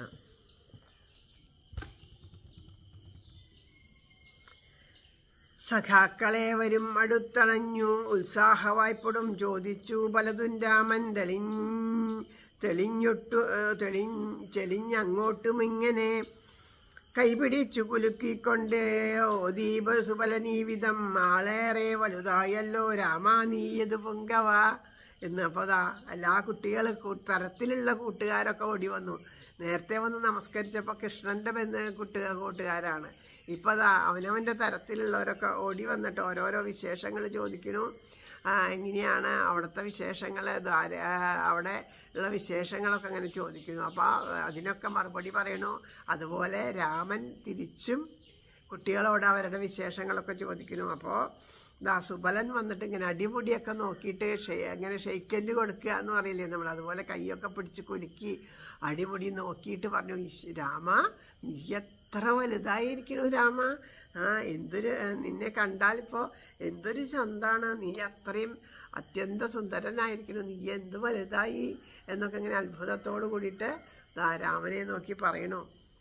സഖാക്കളെ വരും അടുത്തണഞ്ഞു ഉത്സാഹവായ്പടും ചോദിച്ചു പലതും രാമൻ തെളി തെളിഞ്ഞൊട്ടു തെളി ചെലിഞ്ഞങ്ങോട്ടും ഇങ്ങനെ കൈപിടിച്ചു കുലുക്കിക്കൊണ്ടേ ഓദീപ സുബലനീവിധം ആളേറെ വലുതായല്ലോ രാമാ നീയത് പൊങ്കവ എന്ന് അപ്പോൾ അതാ എല്ലാ കുട്ടികൾ തരത്തിലുള്ള കൂട്ടുകാരൊക്കെ ഓടി വന്നു നേരത്തെ വന്ന് നമസ്കരിച്ചപ്പോൾ കൃഷ്ണൻ്റെ ബന്ധു കുട്ടി കൂട്ടുകാരാണ് ഇപ്പോൾ അതാ അവനവൻ്റെ തരത്തിലുള്ളവരൊക്കെ ഓടി വന്നിട്ട് ഓരോരോ വിശേഷങ്ങൾ ചോദിക്കണു ആ, എങ്ങനെയാണ് അവിടുത്തെ വിശേഷങ്ങൾ ദ്വാര ആ, അവിടെ ഉള്ള വിശേഷങ്ങളൊക്കെ അങ്ങനെ ചോദിക്കുന്നു അപ്പോൾ അതിനൊക്കെ മറുപടി പറയണു അതുപോലെ രാമൻ തിരിച്ചും കുട്ടികളോട് അവരുടെ വിശേഷങ്ങളൊക്കെ ചോദിക്കുന്നു അപ്പോൾ ദാ സുബലൻ വന്നിട്ട് ഇങ്ങനെ അടിമുടിയൊക്കെ നോക്കിയിട്ട് ഷെ- അങ്ങനെ ഷെയ്ക്കല് കൊടുക്കുക എന്ന് പറയില്ലേ നമ്മൾ അതുപോലെ കൈയൊക്കെ പിടിച്ച് കുലുക്കി അടിമുടി നോക്കിയിട്ട് പറഞ്ഞു "ഈശ് രാമ നീ എത്ര വലുതായിരിക്കണു രാമ ആ എന്തൊരു നിന്നെ കണ്ടാലിപ്പോൾ എന്തൊരു ചന്താണ് നീ അത്രയും അത്യന്ത സുന്ദരനായിരിക്കുന്നു നീ എന്ത് വലുതായി എന്നൊക്കെ ഇങ്ങനെ അത്ഭുതത്തോട് കൂടിയിട്ട് ദാ രാമനെ നോക്കി പറയണു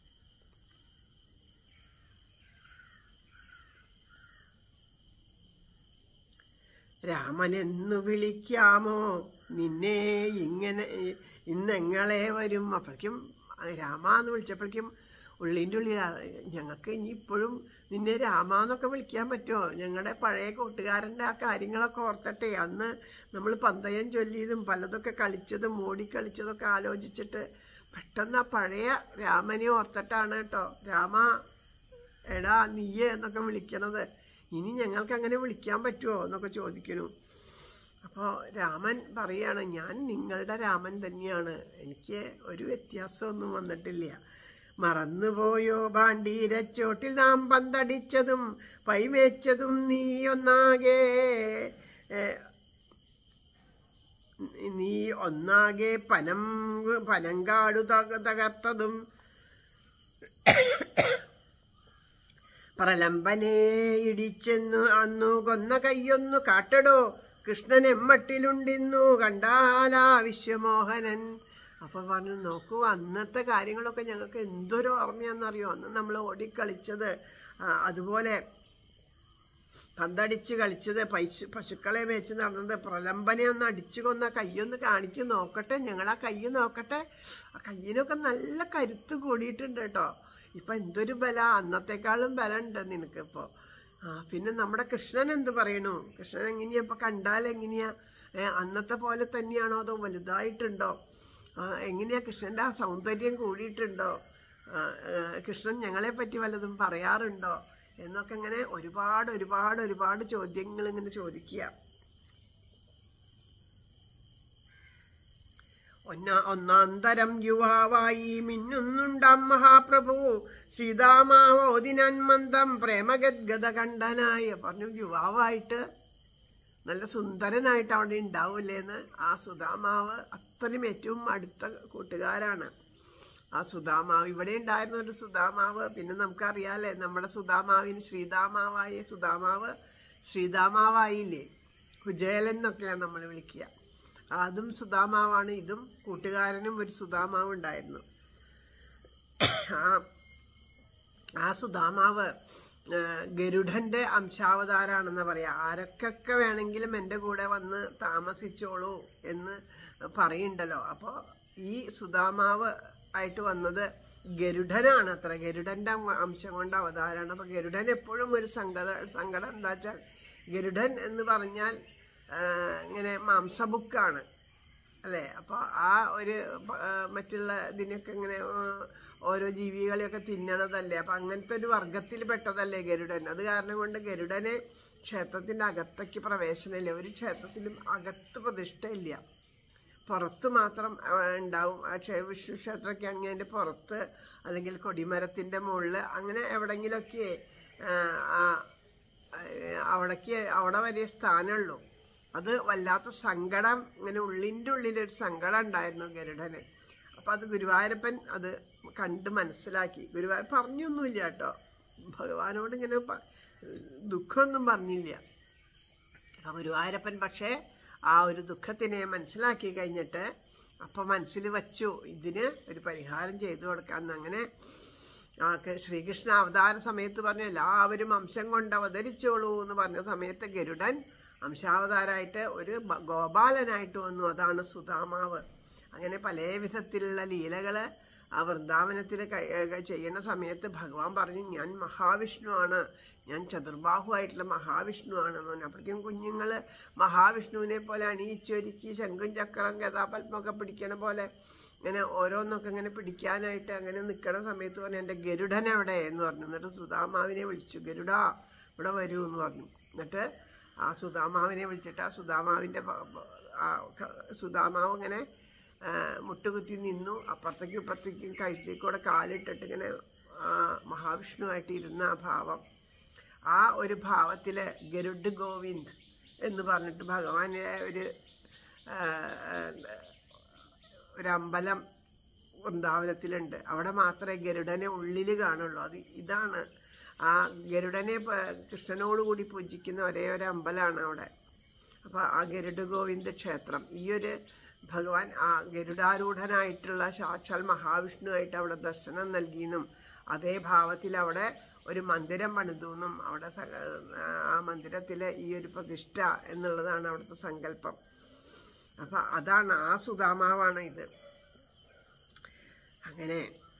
രാമനെന്നു വിളിക്കാമോ നിന്നെ ഇങ്ങനെ ഇന്നെങ്ങളെ വരും അപ്പോഴേക്കും രാമ എന്ന് വിളിച്ചപ്പോഴേക്കും ഉള്ളിൻ്റെ ഉള്ളിൽ ആ, ഞങ്ങൾക്ക് ഇനി ഇപ്പോഴും നിന്നെ രാമ എന്നൊക്കെ വിളിക്കാൻ പറ്റുമോ ഞങ്ങളുടെ പഴയ കൂട്ടുകാരൻ്റെ ആ കാര്യങ്ങളൊക്കെ ഓർത്തട്ടെ അന്ന് നമ്മൾ പന്തയം ചൊല്ലിയതും പലതൊക്കെ കളിച്ചതും ഓടിക്കളിച്ചതൊക്കെ ആലോചിച്ചിട്ട് പെട്ടെന്ന് ആ പഴയ രാമനെ ഓർത്തിട്ടാണ് കേട്ടോ രാമ എടാ നീയേ എന്നൊക്കെ വിളിക്കണത് ഇനി ഞങ്ങൾക്ക് അങ്ങനെ വിളിക്കാൻ പറ്റുമോ എന്നൊക്കെ ചോദിക്കുന്നു അപ്പോൾ രാമൻ പറയാണ് ഞാൻ നിങ്ങളുടെ രാമൻ തന്നെയാണ് എനിക്ക് ഒരു വ്യത്യാസമൊന്നും വന്നിട്ടില്ല മറന്നുപോയോ ഭാണ്ഡീരച്ചോട്ടിൽ നാം പന്തടിച്ചതും പൈമേച്ചതും നീ ഒന്നാകെ ഏ, നീ ഒന്നാകെ പനം പനങ്കാടു തക- തകർത്തതും പ്രലംബനെ ഇടിച്ചെന്നു അന്നു കൊന്ന കയ്യൊന്നു കാട്ടടോ കൃഷ്ണൻ എമ്മട്ടിലുണ്ടിന്നു കണ്ടാലാ വിശ്വമോഹനൻ അപ്പൊ പറഞ്ഞു നോക്കൂ അന്നത്തെ കാര്യങ്ങളൊക്കെ ഞങ്ങൾക്ക് എന്തൊരു ഓർമ്മയാണെന്നറിയോ അന്ന് നമ്മൾ ഓടിക്കളിച്ചത് ആ, അതുപോലെ പന്തടിച്ച് കളിച്ചത് പൈസ പശുക്കളെ വെച്ച് നടന്നത് പ്രലംബനെ ഒന്ന് അടിച്ചു കൊന്ന കയ്യൊന്ന് കാണിക്കും നോക്കട്ടെ ഞങ്ങൾ ആ കയ്യ് നോക്കട്ടെ ആ കയ്യിനൊക്കെ നല്ല കരുത്ത് കൂടിയിട്ടുണ്ട് കേട്ടോ ഇപ്പൊ എന്തൊരു ബല അന്നത്തെക്കാളും ബലമുണ്ട് നിനക്കിപ്പോ ആ പിന്നെ നമ്മുടെ കൃഷ്ണൻ എന്ത് പറയണു കൃഷ്ണൻ എങ്ങനെയാ ഇപ്പൊ കണ്ടാൽ എങ്ങനെയാ ഏ, അന്നത്തെ പോലെ തന്നെയാണോ അതോ വലുതായിട്ടുണ്ടോ ആ, എങ്ങനെയാ കൃഷ്ണന്റെ ആ സൗന്ദര്യം കൂടിയിട്ടുണ്ടോ ആ, ആ, കൃഷ്ണൻ ഞങ്ങളെ പറ്റി വല്ലതും പറയാറുണ്ടോ എന്നൊക്കെ ഇങ്ങനെ ഒരുപാട് ഒരുപാട് ഒരുപാട് ചോദ്യങ്ങൾ ഇങ്ങനെ ചോദിക്കുക ഒന്നാ ഒന്നാം തരം യുവാവായി മിന്നുന്നുണ്ടാം മഹാപ്രഭു സീതാമാവോദിനാൻ മന്ദം പ്രേമഗദ്ഗത കണ്ടനായി പറഞ്ഞു യുവാവായിട്ട് നല്ല സുന്ദരനായിട്ട് അവിടെ ഉണ്ടാവില്ലേന്ന് ആ സുധാമാവ് അത്രയും ഏറ്റവും അടുത്ത കൂട്ടുകാരാണ് ആ സുധാമാവ് ഇവിടെ ഉണ്ടായിരുന്ന ഒരു സുധാമാവ് പിന്നെ നമുക്കറിയാലേ നമ്മുടെ സുധാമാവിന് ശ്രീതാമാവായ സുധാമാവ് ശ്രീതാമാവായില്ലേ കുജേലൻ എന്നൊക്കെയാണ് നമ്മൾ വിളിക്കുക അതും സുധാമാവാണ് ഇതും കൂട്ടുകാരനും ഒരു സുധാമാവ് ഉണ്ടായിരുന്നു ആ ആ സുധാമാവ് ആ, ഗരുഡന്റെ അംശാവതാരാണെന്ന് പറയാ ആരൊക്കെ വേണമെങ്കിലും എൻ്റെ കൂടെ വന്ന് താമസിച്ചോളൂ എന്ന് പറയുണ്ടല്ലോ അപ്പോൾ ഈ സുധാമാവ് ആയിട്ട് വന്നത് ഗരുഡനാണ് അത്ര ഗരുഡന്റെ അംശ- അംശം കൊണ്ട് അവതാരമാണ് അപ്പൊ ഗരുഡൻ എപ്പോഴും ഒരു സങ്കട സങ്കടം എന്താ വെച്ചാൽ ഗരുഡൻ എന്ന് പറഞ്ഞാൽ ആ, ഇങ്ങനെ മാംസബുക്കാണ് അല്ലേ അപ്പോൾ ആ ഒരു പ- ആ, മറ്റുള്ള ഇതിനൊക്കെ ഇങ്ങനെ ആ, ഓരോ ജീവികളെയൊക്കെ തിന്നണതല്ലേ അപ്പം അങ്ങനത്തെ ഒരു വർഗത്തിൽ പെട്ടതല്ലേ ഗരുഡൻ അത് കാരണം കൊണ്ട് ഗരുഡനെ ക്ഷേത്രത്തിൻ്റെ അകത്തേക്ക് പ്രവേശനമില്ല ഒരു ക്ഷേത്രത്തിലും അകത്ത് പ്രതിഷ്ഠയില്ല പുറത്ത് മാത്രം ആ, ഉണ്ടാവും ആ ക്ഷേ വിഷ്ണു ക്ഷേത്രമൊക്കെ അങ്ങനെ അതിൻ്റെ പുറത്ത് അല്ലെങ്കിൽ കൊടിമരത്തിൻ്റെ മുകളിൽ അങ്ങനെ എവിടെങ്കിലുമൊക്കെ ആ, ആ, അവിടേക്ക് അവിടെ വരെ സ്ഥാനമുള്ളൂ അത് വല്ലാത്ത സങ്കടം ഇങ്ങനെ ഉള്ളിൻ്റെ ഉള്ളിലൊരു സങ്കടം ഉണ്ടായിരുന്നു ഗരുഡന് അപ്പം അത് ഗുരുവായൂരപ്പൻ അത് കണ്ട് മനസ്സിലാക്കി ഗുരുവായൂർ പറഞ്ഞൊന്നുമില്ല കേട്ടോ ഭഗവാനോട് ഇങ്ങനെ പ- ദുഃഖമൊന്നും പറഞ്ഞില്ല ആ ഗുരുവായൂരപ്പൻ പക്ഷേ ആ ഒരു ദുഃഖത്തിനെ മനസ്സിലാക്കി കഴിഞ്ഞിട്ട് അപ്പം മനസ്സിൽ വച്ചു ഇതിന് ഒരു പരിഹാരം ചെയ്തു കൊടുക്കാമെന്ന് അങ്ങനെ ആ ക- ശ്രീകൃഷ്ണ അവതാര സമയത്ത് പറഞ്ഞു എല്ലാവരും അംശം കൊണ്ട് അവതരിച്ചോളൂ എന്ന് പറഞ്ഞ സമയത്ത് ഗരുഡൻ അംശാവതാരായിട്ട് ഒരു ബ- ഗോപാലനായിട്ട് വന്നു അതാണ് സുധാമാവ് അങ്ങനെ പല വിധത്തിലുള്ള ലീലകള് ആ വൃന്ദാവനത്തിൽ ചെയ്യുന്ന സമയത്ത് ഭഗവാൻ പറഞ്ഞു ഞാൻ മഹാവിഷ്ണുവാണ് ഞാൻ ചതുർബാഹുവായിട്ടുള്ള മഹാവിഷ്ണുവാണ് എന്ന് പറഞ്ഞു അപ്പോഴേക്കും കുഞ്ഞുങ്ങള് മഹാവിഷ്ണുവിനെ പോലെ അണിയിച്ചൊരുക്കി ശംഖും ചക്രം ഗതാപത്മൊക്കെ പിടിക്കണ പോലെ ഇങ്ങനെ ഓരോന്നൊക്കെ ഇങ്ങനെ പിടിക്കാനായിട്ട് അങ്ങനെ നിൽക്കണ സമയത്ത് പറഞ്ഞു എൻ്റെ ഗരുഡൻ എവിടെ എന്ന് പറഞ്ഞു എന്നിട്ട് സുധാമാവിനെ വിളിച്ചു ഗരുഡാ ഇവിടെ വരൂ എന്ന് പറഞ്ഞു എന്നിട്ട് ആ സുധാമാവിനെ വിളിച്ചിട്ട് ആ സുധാമാവിൻ്റെ പ- പ- ആ ക- സുധാമാവ് ഇങ്ങനെ ആ, മുട്ടുകുത്തി നിന്നു അപ്പുറത്തേക്കും ഇപ്പുറത്തേക്കും കഴുത്തിൽ കൂടെ കാലിട്ടിട്ട് ഇങ്ങനെ ആ, മഹാവിഷ്ണുവായിട്ട് ഇരുന്ന ആ ഭാവം ആ ഒരു ഭാവത്തിൽ ഗരുഡ് ഗോവിന്ദ് എന്ന് പറഞ്ഞിട്ട് ഭഗവാനെ ഒരു ആ, ഒരു അമ്പലം വൃന്ദാവനത്തിലുണ്ട് അവിടെ മാത്രമേ ഗരുഡനെ ഉള്ളിൽ കാണുള്ളൂ അത് ഇതാണ് ആ ഗരുഡനെ പ- കൃഷ്ണനോടുകൂടി പൂജിക്കുന്ന ഒരേ ഒരു അമ്പലമാണ് അവിടെ അപ്പോൾ ആ ഗരുഡ ഗോവിന്ദ ക്ഷേത്രം ഈ ഒരു ഭഗവാൻ ആ ഗരുഡാരൂഢനായിട്ടുള്ള സാക്ഷാൽ മഹാവിഷ്ണുവായിട്ട് അവിടെ ദർശനം നൽകിയെന്നും അതേ ഭാവത്തിൽ അവിടെ ഒരു മന്ദിരം പണിതു എന്നും അവിടെ സ- ആ മന്ദിരത്തിലെ ഈ ഒരു പ്രതിഷ്ഠ എന്നുള്ളതാണ് അവിടുത്തെ സങ്കല്പം അപ്പൊ അതാണ് ആ സുധാമാവാണ് ഇത് അങ്ങനെ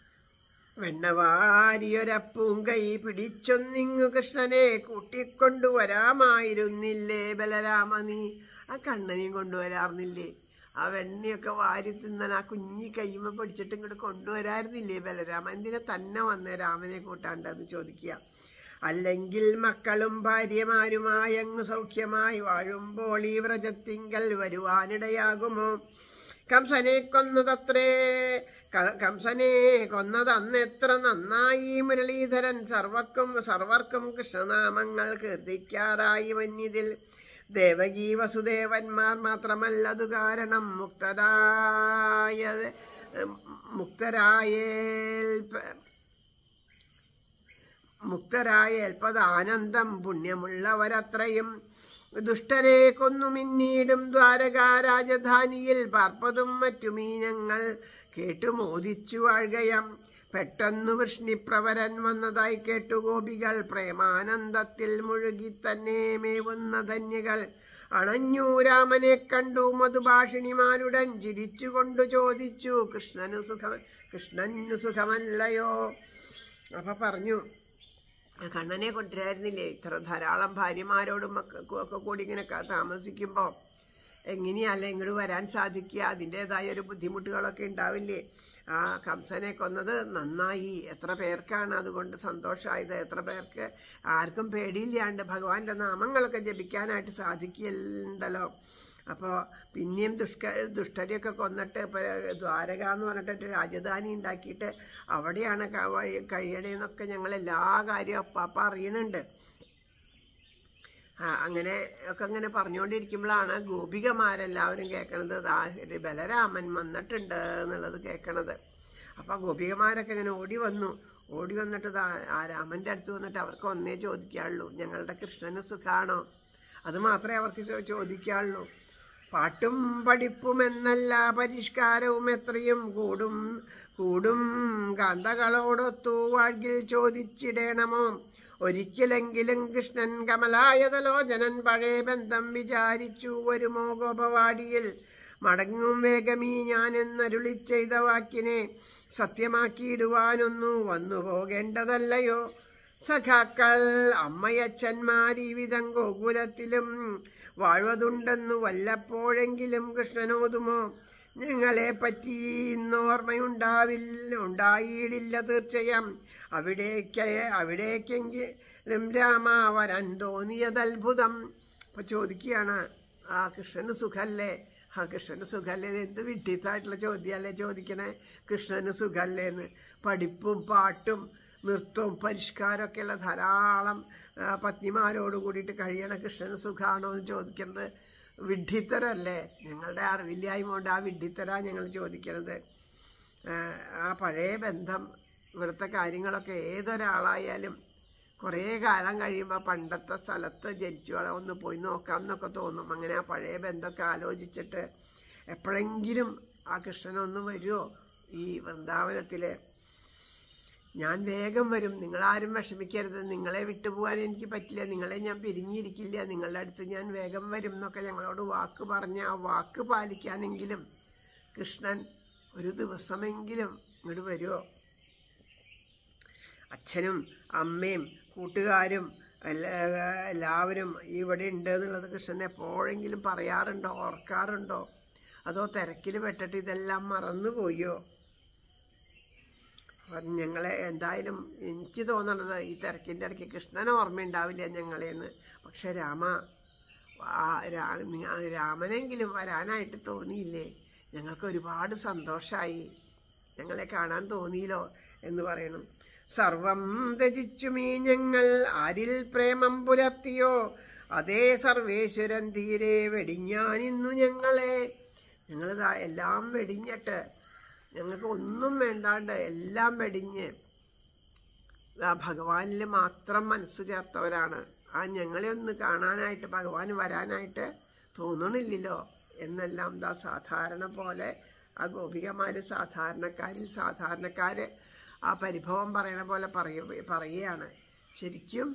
വെണ്ണവാരിയൊരപ്പൂങ്കൈ പിടിച്ചൊന്നിങ്ങു കൃഷ്ണനെ കൂട്ടിക്കൊണ്ടുവരാമായിരുന്നില്ലേ ബലരാമ നീ ആ കണ്ണനെയും കൊണ്ടുവരാറുന്നില്ലേ ആ വെണ്ണയൊക്കെ വാരി തിന്നാൻ ആ കുഞ്ഞി കയ്യുമ്മ പിടിച്ചിട്ട് ഇങ്ങോട്ട് കൊണ്ടുവരായിരുന്നില്ലേ ബലരാമ എന്തിനാ തന്നെ വന്ന രാമനെ കൂട്ടാണ്ടെന്ന് ചോദിക്കുക അല്ലെങ്കിൽ മക്കളും ഭാര്യമാരുമായങ്ങ് സൗഖ്യമായി വാഴുമ്പോൾ ഈ വ്രജത്തിങ്കൽ വരുവാനിടയാകുമോ കംസനെ കൊന്നതത്രേ ക- കംസനെ കൊന്നത് അന്ന് എത്ര നന്നായി മുരളീധരൻ സർവർക്കും സർവർക്കും കൃഷ്ണനാമങ്ങൾ കീർത്തിക്കാറായി വന്യതിൽ ദേവകീ വസുദേവന്മാർ മാത്രമല്ലതു കാരണം മുക്തരായ മുക്തരായേൽപ്പ മുക്തരായേൽപ്പത് ആനന്ദം പുണ്യമുള്ളവരത്രയും ദുഷ്ടരെ കൊന്നു മിന്നീടും ദ്വാരകാ രാജധാനിയിൽ പാർപ്പതും മറ്റു മീനങ്ങൾ കേട്ടു മോദിച്ചു വാഴുകയം പെട്ടെന്നു വൃഷ്ണിപ്രവരൻ വന്നതായി കേട്ടു ഗോപികൾ പ്രേമാനന്ദത്തിൽ മുഴുകി തന്നെ മേവുന്ന ധന്യകൾ അണഞ്ഞു രാമനെ കണ്ടു മധുഭാഷിണിമാരുടൻ ചിരിച്ചുകൊണ്ടു ചോദിച്ചു കൃഷ്ണനു സുഖം കൃഷ്ണനു സുഖമല്ലയോ അപ്പൊ പറഞ്ഞു കണ്ണനെ കൊണ്ടുവരായിരുന്നില്ലേ ഇത്ര ധാരാളം ഭാര്യമാരോടും മക്കൾക്കും ഒക്കെ കൂടി ഇങ്ങനെ ക- താമസിക്കുമ്പോൾ എങ്ങനെയല്ലേ ഇങ്ങോട്ട് വരാൻ സാധിക്കുക അതിൻ്റെതായ ഒരു ബുദ്ധിമുട്ടുകളൊക്കെ ഉണ്ടാവില്ലേ ആ കംസനെ കൊന്നത് നന്നായി എത്ര പേർക്കാണ് അതുകൊണ്ട് സന്തോഷമായത് എത്ര പേർക്ക് ആർക്കും പേടിയില്ലാണ്ട് ഭഗവാന്റെ നാമങ്ങളൊക്കെ ജപിക്കാനായിട്ട് സാധിക്കുന്നുണ്ടല്ലോ അപ്പോൾ പിന്നെയും ദുഷ്ക ദുഷ്ടരെയൊക്കെ കൊന്നിട്ട് ഇപ്പോൾ ദ്വാരക എന്ന് പറഞ്ഞിട്ട് ഒരു രാജധാനി ഉണ്ടാക്കിയിട്ട് അവിടെയാണ് ക- വഴി- കഴിയണേന്നൊക്കെ ഞങ്ങൾ എല്ലാ കാര്യവും അപ്പാപ്പ അറിയണുണ്ട് ആ അങ്ങനെ ഒക്കെ അങ്ങനെ പറഞ്ഞുകൊണ്ടിരിക്കുമ്പോഴാണ് ഗോപികമാരെല്ലാവരും കേൾക്കണത് ദാ ഒരു ബലരാമൻ വന്നിട്ടുണ്ട് എന്നുള്ളത് കേൾക്കണത് അപ്പം ഗോപികമാരൊക്കെ ഇങ്ങനെ ഓടി വന്നു ഓടി വന്നിട്ട് ദാ ആ രാമൻ്റെ അടുത്ത് വന്നിട്ട് അവർക്ക് ഒന്നേ ചോദിക്കാനുള്ളൂ ഞങ്ങളുടെ കൃഷ്ണന് സുഖാണോ അത് മാത്രമേ അവർക്ക് ചോ- ചോദിക്കാനുള്ളൂ പാട്ടും പഠിപ്പും എന്നല്ല പരിഷ്കാരവും എത്രയും കൂടും കൂടും കാന്തകളോടൊത്തു വാഴ്കിൽ ചോദിച്ചിടേണമോ ഒരിക്കലെങ്കിലും കൃഷ്ണൻ കമലായതലോചനൻ പഴയ ബന്ധം വിചാരിച്ചു വരുമോ ഗോപവാടിയിൽ മടങ്ങും വേഗമീ ഞാൻ എന്നരുളി ചെയ്ത വാക്കിനെ സത്യമാക്കിയിടുവാനൊന്നു വന്നു പോകേണ്ടതല്ലയോ സഖാക്കൾ അമ്മയച്ഛന്മാർ ഈ വിധം ഗോകുലത്തിലും വാഴ്വതുണ്ടെന്നു വല്ലപ്പോഴെങ്കിലും കൃഷ്ണനോതുമോ ഞങ്ങളെ പറ്റി ഇന്നോർമ്മയുണ്ടാവില്ല ഉണ്ടായിടില്ല തീർച്ചയായും അവിടേക്ക് അവിടേക്കെങ്കിലും രാമ വരാൻ തോന്നിയതത്ഭുതം അപ്പൊ ചോദിക്കുകയാണ് ആ കൃഷ്ണന് സുഖല്ലേ ആ കൃഷ്ണന് സുഖല്ലേ ഇത് എന്ത് വിഡ്ഢിത്തായിട്ടുള്ള ചോദ്യമല്ലേ ചോദിക്കണേ കൃഷ്ണന് സുഖല്ലേ എന്ന് പഠിപ്പും പാട്ടും നൃത്തവും പരിഷ്കാരമൊക്കെയുള്ള ധാരാളം ആ, പത്നിമാരോട് കൂടിയിട്ട് കഴിയണ കൃഷ്ണന് സുഖാണോ എന്ന് ചോദിക്കുന്നത് വിഡ്ഢിത്തരല്ലേ ഞങ്ങളുടെ അറിവില്ലായ്മ കൊണ്ട് ആ വിഡ്ഢിത്തരാ ഞങ്ങൾ ചോദിക്കണത് ആ പഴയ ബന്ധം ഇവിടുത്തെ കാര്യങ്ങളൊക്കെ ഏതൊരാളായാലും കുറേ കാലം കഴിയുമ്പോൾ പണ്ടത്തെ സ്ഥലത്ത് ജനിച്ചു വള- ഒന്ന് പോയി നോക്കാം എന്നൊക്കെ തോന്നും അങ്ങനെ ആ പഴയ ബന്ധമൊക്കെ ആലോചിച്ചിട്ട് എപ്പോഴെങ്കിലും ആ കൃഷ്ണനൊന്ന് വരുമോ ഈ വൃന്ദാവനത്തിൽ ഞാൻ വേഗം വരും നിങ്ങളാരും വിഷമിക്കരുത് നിങ്ങളെ വിട്ടുപോകാൻ എനിക്ക് പറ്റില്ല നിങ്ങളെ ഞാൻ പിരിഞ്ഞിരിക്കില്ല നിങ്ങളുടെ അടുത്ത് ഞാൻ വേഗം വരും എന്നൊക്കെ ഞങ്ങളോട് വാക്ക് പറഞ്ഞ് ആ വാക്ക് പാലിക്കാനെങ്കിലും കൃഷ്ണൻ ഒരു ദിവസമെങ്കിലും ഇങ്ങോട്ട് വരുമോ അച്ഛനും അമ്മയും കൂട്ടുകാരും എല്ലാ എല്ലാവരും ഇവിടെ ഉണ്ട് എന്നുള്ളത് കൃഷ്ണൻ എപ്പോഴെങ്കിലും പറയാറുണ്ടോ ഓർക്കാറുണ്ടോ അതോ തിരക്കിൽ പെട്ടിട്ട് ഇതെല്ലാം മറന്നുപോയോ അപ്പം ഞങ്ങളെ എന്തായാലും എനിക്ക് തോന്നണത് ഈ തിരക്കിൻ്റെ ഇടയ്ക്ക് കൃഷ്ണനെ ഓർമ്മയുണ്ടാവില്ല ഞങ്ങളെന്ന് പക്ഷെ രാമ ആ രാ- നി- ആ രാമനെങ്കിലും വരാനായിട്ട് തോന്നിയില്ലേ ഞങ്ങൾക്ക് ഒരുപാട് സന്തോഷമായി ഞങ്ങളെ കാണാൻ തോന്നിയില്ലോ എന്ന് പറയണം സർവം ത്യജിച്ചുമീ ഞങ്ങൾ ആരിൽ പ്രേമം പുലർത്തിയോ അതേ സർവേശ്വരൻ തീരെ വെടിഞ്ഞാനിന്നു ഞങ്ങളെ ഞങ്ങളിതാ എല്ലാം വെടിഞ്ഞിട്ട് ഞങ്ങൾക്ക് ഒന്നും വേണ്ടാണ്ട് എല്ലാം വെടിഞ്ഞ് ആ ഭഗവാനിൽ മാത്രം മനസ്സ് ചേർത്തവരാണ് ആ ഞങ്ങളെ ഒന്ന് കാണാനായിട്ട് ഭഗവാൻ വരാനായിട്ട് തോന്നണില്ലല്ലോ എന്നെല്ലാം ദാ സാധാരണ പോലെ ആ ഗോപികമാര് സാധാരണക്കാരിൽ സാധാരണക്കാര് ആ പരിഭവം പറയണ പോലെ പറയ പറയുകയാണ് ശരിക്കും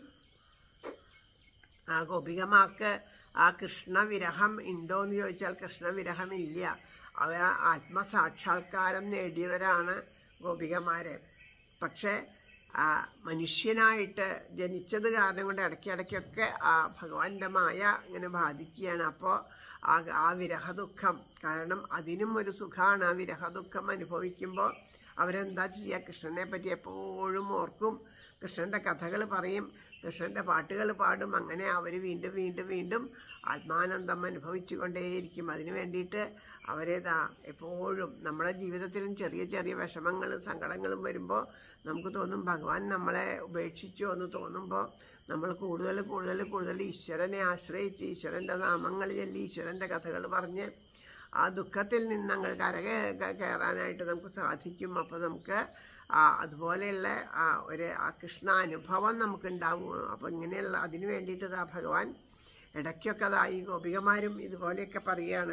ആ ഗോപികമാർക്ക് ആ കൃഷ്ണവിരഹം ഉണ്ടോ എന്ന് ചോദിച്ചാൽ കൃഷ്ണവിരഹം ഇല്ല അവ ആത്മസാക്ഷാത്കാരം നേടിയവരാണ് ഗോപികമാര് പക്ഷേ ആ മനുഷ്യനായിട്ട് ജനിച്ചത് കാരണം കൊണ്ട് ഇടയ്ക്കിടയ്ക്കൊക്കെ ആ ഭഗവാന്റെ മായ ഇങ്ങനെ ബാധിക്കുകയാണ് അപ്പോൾ ആ ആ വിരഹദുഃഖം കാരണം അതിനും ഒരു സുഖമാണ് ആ വിരഹദുഃഖം അനുഭവിക്കുമ്പോൾ അവരെന്താ ചെയ്യുക കൃഷ്ണനെ പറ്റി എപ്പോഴും ഓർക്കും കൃഷ്ണൻ്റെ കഥകൾ പറയും കൃഷ്ണൻ്റെ പാട്ടുകൾ പാടും അങ്ങനെ അവർ വീണ്ടും വീണ്ടും വീണ്ടും ആത്മാനന്ദം അനുഭവിച്ചു കൊണ്ടേയിരിക്കും അതിനു വേണ്ടിയിട്ട് അവരേതാ എപ്പോഴും നമ്മുടെ ജീവിതത്തിലും ചെറിയ ചെറിയ വിഷമങ്ങളും സങ്കടങ്ങളും വരുമ്പോൾ നമുക്ക് തോന്നും ഭഗവാൻ നമ്മളെ ഉപേക്ഷിച്ചു എന്ന് തോന്നുമ്പോൾ നമ്മൾ കൂടുതൽ കൂടുതൽ കൂടുതൽ ഈശ്വരനെ ആശ്രയിച്ച് ഈശ്വരൻ്റെ നാമങ്ങൾ ചൊല്ലി ഈശ്വരൻ്റെ കഥകൾ പറഞ്ഞ് ആ ദുഃഖത്തിൽ നിന്ന് ഞങ്ങൾ കരകേ കയറാനായിട്ട് നമുക്ക് സാധിക്കും അപ്പോൾ നമുക്ക് ആ അതുപോലെയുള്ള ആ ഒരു ആ കൃഷ്ണ അനുഭവം നമുക്ക് ഉണ്ടാവും അപ്പോൾ ഇങ്ങനെയുള്ള അതിന് വേണ്ടിയിട്ട് ആ ഭഗവാൻ ഇടയ്ക്കൊക്കെ അതാ ഈ ഗോപികമാരും ഇതുപോലെയൊക്കെ പറയുകയാണ്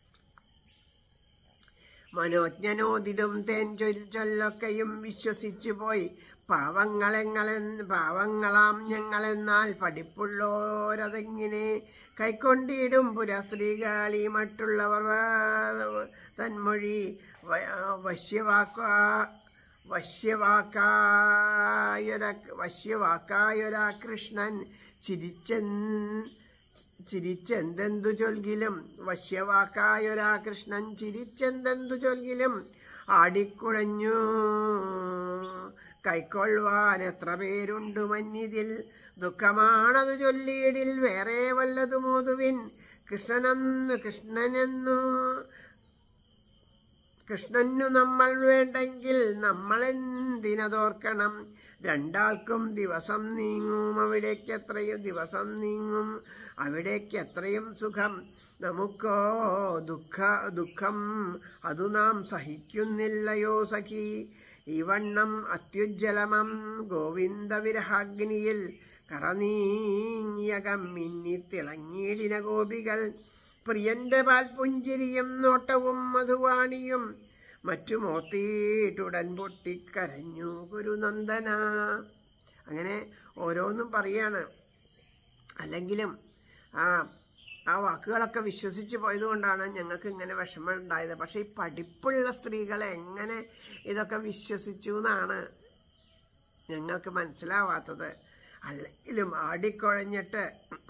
മനോജ്ഞനോദിടും തേൻ ചൊൽ ചൊല്ലൊക്കെയും വിശ്വസിച്ചു പോയി പാവങ്ങളെങ്ങളെ പാവങ്ങളാം ഞങ്ങളെന്നാൽ പഠിപ്പുള്ളോരതെങ്ങിനെ കൈക്കൊണ്ടിടും പുരസ്ത്രീകളി മറ്റുള്ളവർ തന്മൊഴി വ- വശ്യവാക്ക വശ്യവാക്കായൊര വശ്യവാക്കായൊരാ കൃഷ്ണൻ ചിരിച്ചൻ ചിരിച്ചെന്തെന്തു ചൊൽകിലും വശ്യവാക്കായൊരാ കൃഷ്ണൻ ചിരിച്ചെന്തെന്തു ചൊൽകിലും ആടിക്കുഴഞ്ഞു കൈക്കൊള്ളുവാൻ എത്ര പേരുണ്ടു മഞ്ഞിതിൽ ദുഃഖമാണതു ചൊല്ലിയിടിൽ വേറെ വല്ലതു മോതുവിൻ കൃഷ്ണനെന്നു കൃഷ്ണനെന്നു കൃഷ്ണനു നമ്മൾ വേണ്ടെങ്കിൽ നമ്മളെന്തിനതോർക്കണം രണ്ടാൾക്കും ദിവസം നീങ്ങും അവിടേക്ക് എത്രയും ദിവസം നീങ്ങും അവിടേക്ക് എത്രയും സുഖം നമുക്കോ ദുഃഖ ദുഃഖം അതു നാം സഹിക്കുന്നില്ലയോ സഖി ഈ വണ്ണം അത്യുജ്വലമം ഗോവിന്ദവിരഹാഗ്നിയിൽ കറനീങ്ങിയകം മിന്നി തിളങ്ങിയിടിന ഗോപികൾ പ്രിയന്റെ പാൽപുഞ്ചിരിയും നോട്ടവും മധുവാണിയും മറ്റും ഓർത്തിയിട്ടുടൻ പൊട്ടിക്കരഞ്ഞു ഗുരുനന്ദന അങ്ങനെ ഓരോന്നും പറയാണ് അല്ലെങ്കിലും ആ ആ വാക്കുകളൊക്കെ വിശ്വസിച്ച് പോയതുകൊണ്ടാണ് ഞങ്ങൾക്ക് ഇങ്ങനെ വിഷമം ഉണ്ടായത് പക്ഷെ ഈ പഠിപ്പുള്ള സ്ത്രീകളെ എങ്ങനെ ഇതൊക്കെ വിശ്വസിച്ചു എന്നാണ് ഞങ്ങൾക്ക് മനസ്സിലാവാത്തത് അല്ലെങ്കിലും ആടിക്കുഴഞ്ഞിട്ട്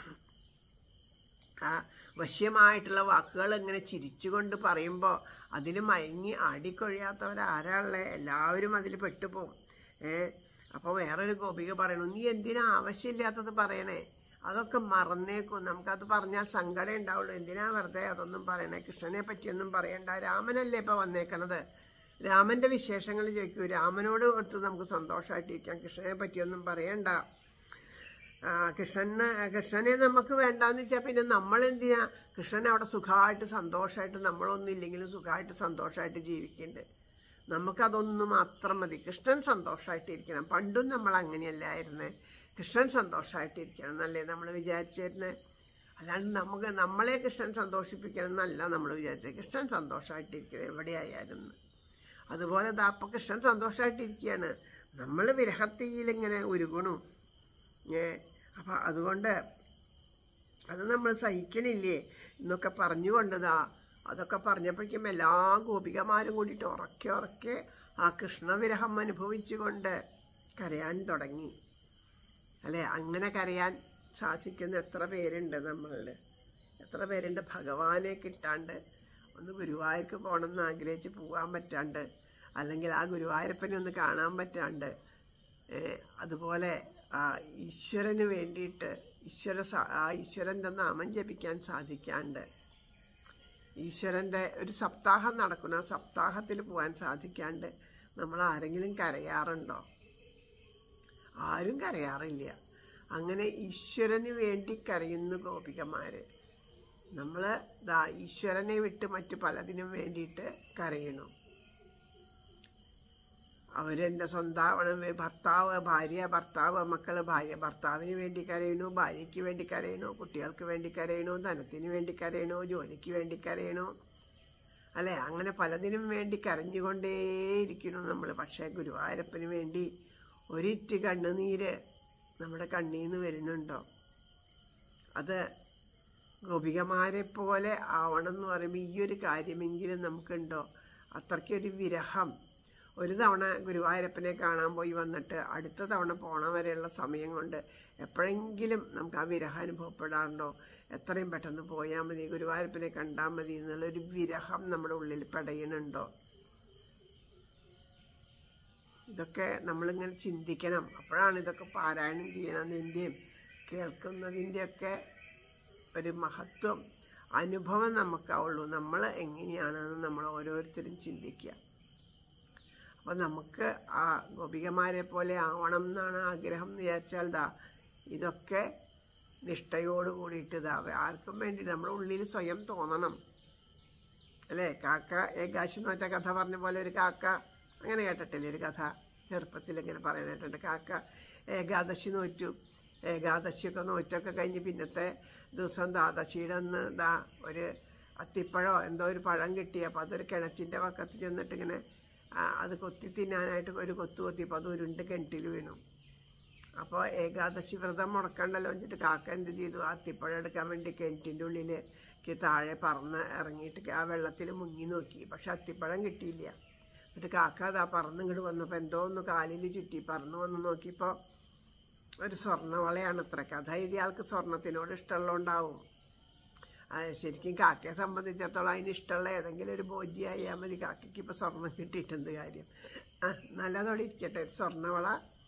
ആ വശ്യമായിട്ടുള്ള വാക്കുകൾ ഇങ്ങനെ ചിരിച്ചുകൊണ്ട് പറയുമ്പോൾ അതിൽ മയങ്ങി ആടിക്കൊഴിയാത്തവരാരാളെ എല്ലാവരും അതിൽ പെട്ടുപോകും ഏ അപ്പോൾ വേറൊരു ഗോപിക പറയണു നീ എന്തിനാ ആവശ്യമില്ലാത്തത് പറയണേ അതൊക്കെ മറന്നേക്കും നമുക്കത് പറഞ്ഞാൽ സങ്കടം ഉണ്ടാവുള്ളൂ എന്തിനാ വെറുതെ അതൊന്നും പറയണേ കൃഷ്ണനെ പറ്റിയൊന്നും പറയണ്ട രാമനല്ലേ ഇപ്പൊ വന്നേക്കണത് രാമന്റെ വിശേഷങ്ങൾ ചോദിക്കൂ രാമനോട് ഒത്ത് നമുക്ക് സന്തോഷമായിട്ടിരിക്കാം കൃഷ്ണനെ പറ്റിയൊന്നും പറയണ്ട ആ, കൃഷ്ണന് കൃഷ്ണനെ നമുക്ക് വേണ്ടാന്ന് വെച്ചാൽ പിന്നെ നമ്മൾ എന്തിനാ കൃഷ്ണൻ അവിടെ സുഖമായിട്ട് സന്തോഷമായിട്ട് നമ്മളൊന്നും ഇല്ലെങ്കിലും സുഖമായിട്ട് സന്തോഷമായിട്ട് ജീവിക്കുന്നുണ്ട് നമുക്കതൊന്നു മാത്രം മതി കൃഷ്ണൻ സന്തോഷമായിട്ടിരിക്കണം പണ്ടും നമ്മൾ അങ്ങനെയല്ലായിരുന്നേ കൃഷ്ണൻ സന്തോഷമായിട്ടിരിക്കണം എന്നല്ലേ നമ്മൾ വിചാരിച്ചിരുന്നത് അല്ലാണ്ട് നമുക്ക് നമ്മളെ കൃഷ്ണൻ സന്തോഷിപ്പിക്കണം എന്നല്ല നമ്മൾ വിചാരിച്ചത് കൃഷ്ണൻ സന്തോഷമായിട്ടിരിക്കണം എവിടെയായാലും അതുപോലെ ദാ ഇപ്പം കൃഷ്ണൻ സന്തോഷമായിട്ടിരിക്കുകയാണ് നമ്മൾ വിരഹത്തിയിലിങ്ങനെ ഉരുകണു ഏ അപ്പം അതുകൊണ്ട് അത് നമ്മൾ സഹിക്കണില്ലേ എന്നൊക്കെ പറഞ്ഞുകൊണ്ടതാ അതൊക്കെ പറഞ്ഞപ്പോഴേക്കും എല്ലാ ഗോപികമാരും കൂടിയിട്ട് ഉറക്കെ ഉറക്കെ ആ കൃഷ്ണവിരഹം അനുഭവിച്ചുകൊണ്ട് കരയാൻ തുടങ്ങി അല്ലേ അങ്ങനെ കരയാൻ സാധിക്കുന്ന എത്ര പേരുണ്ട് നമ്മളിൽ എത്ര പേരുണ്ട് ഭഗവാനെ കിട്ടാണ്ട് ഒന്ന് ഗുരുവായൂർക്ക് പോകണമെന്ന് ആഗ്രഹിച്ച് പോകാൻ പറ്റാണ്ട് അല്ലെങ്കിൽ ആ ഗുരുവായൂരപ്പനെ ഒന്ന് കാണാൻ പറ്റാണ്ട് ഏ, അതുപോലെ ആ ഈശ്വരന് വേണ്ടിയിട്ട് ഈശ്വര സ- ആ ഈശ്വരൻ്റെ നാമം ജപിക്കാൻ സാധിക്കാണ്ട് ഈശ്വരൻ്റെ ഒരു സപ്താഹം നടക്കുന്ന ആ സപ്താഹത്തിൽ പോകാൻ സാധിക്കാണ്ട് നമ്മൾ ആരെങ്കിലും കരയാറുണ്ടോ ആരും കരയാറില്ല അങ്ങനെ ഈശ്വരന് വേണ്ടി കരയുന്നു ഗോപികമാര് നമ്മൾ ദാ ഈശ്വരനെ വിട്ട് മറ്റു പലതിനും വേണ്ടിയിട്ട് കരയണു അവരെൻ്റെ സ്വന്തമാവണം ഭർത്താവ് ഭാര്യ ഭർത്താവ് മക്കള് ഭാര്യ ഭർത്താവിന് വേണ്ടി കരയണു ഭാര്യയ്ക്ക് വേണ്ടി കരയണു കുട്ടികൾക്ക് വേണ്ടി കരയണു ധനത്തിന് വേണ്ടി കരയണു ജോലിക്ക് വേണ്ടി കരയണു അല്ലേ അങ്ങനെ പലതിനും വേണ്ടി കരഞ്ഞുകൊണ്ടേയിരിക്കുന്നു നമ്മൾ പക്ഷേ ഗുരുവായൂരപ്പന് വേണ്ടി ഒരിറ്റ് കണ്ണുനീര് നമ്മുടെ കണ്ണിൽ നിന്ന് വരുന്നുണ്ടോ അത് ഗോപികമാരെ പോലെ ആവണം എന്ന് പറയുമ്പോൾ ഈ ഒരു കാര്യമെങ്കിലും നമുക്കുണ്ടോ അത്രയ്ക്കൊരു വിരഹം ഒരു തവണ ഗുരുവായൂരപ്പനെ കാണാൻ പോയി വന്നിട്ട് അടുത്ത തവണ പോണ വരെയുള്ള സമയം കൊണ്ട് എപ്പോഴെങ്കിലും നമുക്ക് ആ വിരഹം അനുഭവപ്പെടാറുണ്ടോ എത്രയും പെട്ടെന്ന് പോയാൽ മതി ഗുരുവായൂരപ്പനെ കണ്ടാൽ മതി എന്നുള്ളൊരു വിരഹം നമ്മുടെ ഉള്ളിൽ പടയണുണ്ടോ ഇതൊക്കെ നമ്മളിങ്ങനെ ചിന്തിക്കണം അപ്പോഴാണ് ഇതൊക്കെ പാരായണം ചെയ്യണതിൻ്റെയും കേൾക്കുന്നതിൻ്റെയൊക്കെ ഒരു മഹത്വം അനുഭവം നമുക്കാവുള്ളൂ നമ്മൾ എങ്ങനെയാണെന്ന് നമ്മൾ ഓരോരുത്തരും ചിന്തിക്കുക അപ്പം നമുക്ക് ആ ഗോപികമാരെ പോലെ ആവണം എന്നാണ് ആഗ്രഹം എന്ന് വിചാരിച്ചാൽ ദാ ഇതൊക്കെ നിഷ്ഠയോട് കൂടിയിട്ട് ഇതാ ആർക്കും വേണ്ടി നമ്മുടെ ഉള്ളിൽ സ്വയം തോന്നണം അല്ലേ കാക്ക ഏകാശി നോറ്റ കഥ പറഞ്ഞ പോലെ ഒരു കാക്ക അങ്ങനെ കേട്ടിട്ടില്ലേ ഒരു കഥ ചെറുപ്പത്തിൽ ഇങ്ങനെ പറയാനായിട്ടുണ്ട് കാക്ക ഏകാദശി നോറ്റു ഏകാദശിയൊക്കെ നോറ്റൊക്കെ കഴിഞ്ഞ് പിന്നത്തെ ദിവസം ദ്വാദശിയുടെ അന്ന് ദാ ഒരു അത്തിപ്പഴമോ എന്തോ ഒരു പഴം കിട്ടി അപ്പോൾ അതൊരു കിണറ്റിൻ്റെ പക്കത്ത് ചെന്നിട്ട് ഇങ്ങനെ ആ, അത് കൊത്തി തിന്നാനായിട്ട് ഒരു കൊത്തു കൊത്തിയപ്പോൾ അത് ഉരുണ്ട് കിണറ്റിൽ വീണു അപ്പോൾ ഏകാദശി വ്രതം മുടക്കണ്ടല്ലോ വെച്ചിട്ട് കാക്ക എന്ത് ചെയ്തു ആ അത്തിപ്പഴം എടുക്കാൻ വേണ്ടി കിണറ്റിൻ്റെ ഉള്ളിലേക്ക് താഴെ പറന്ന് ഇറങ്ങിയിട്ട് ആ വെള്ളത്തിൽ മുങ്ങി നോക്കി പക്ഷെ അത്തിപ്പഴം കിട്ടിയില്ല എന്നിട്ട് കാക്ക അതാ പറന്ന് ഇങ്ങോട്ട് വന്നപ്പോൾ എന്തോ ഒന്ന് കാലിൽ ചുറ്റി പറന്ന് വന്ന് നോക്കിയപ്പോൾ ഒരു സ്വർണ്ണവളയാണ് അത്ര കഥ എഴുതിയ ആൾക്ക് സ്വർണത്തിനോട് ഇഷ്ടമുള്ളതുകൊണ്ടാവും ആ, ശരിക്കും കാക്കയെ സംബന്ധിച്ചിടത്തോളം അതിന് ഇഷ്ടമുള്ള ഏതെങ്കിലും ഒരു ഭോജിയായാൽ മതി കാക്കയ്ക്ക് ഇപ്പോൾ സ്വർണം കിട്ടിയിട്ടുണ്ട് കാര്യം ആ നല്ലതോടെ ഇരിക്കട്ടെ ഒരു സ്വർണ്ണവള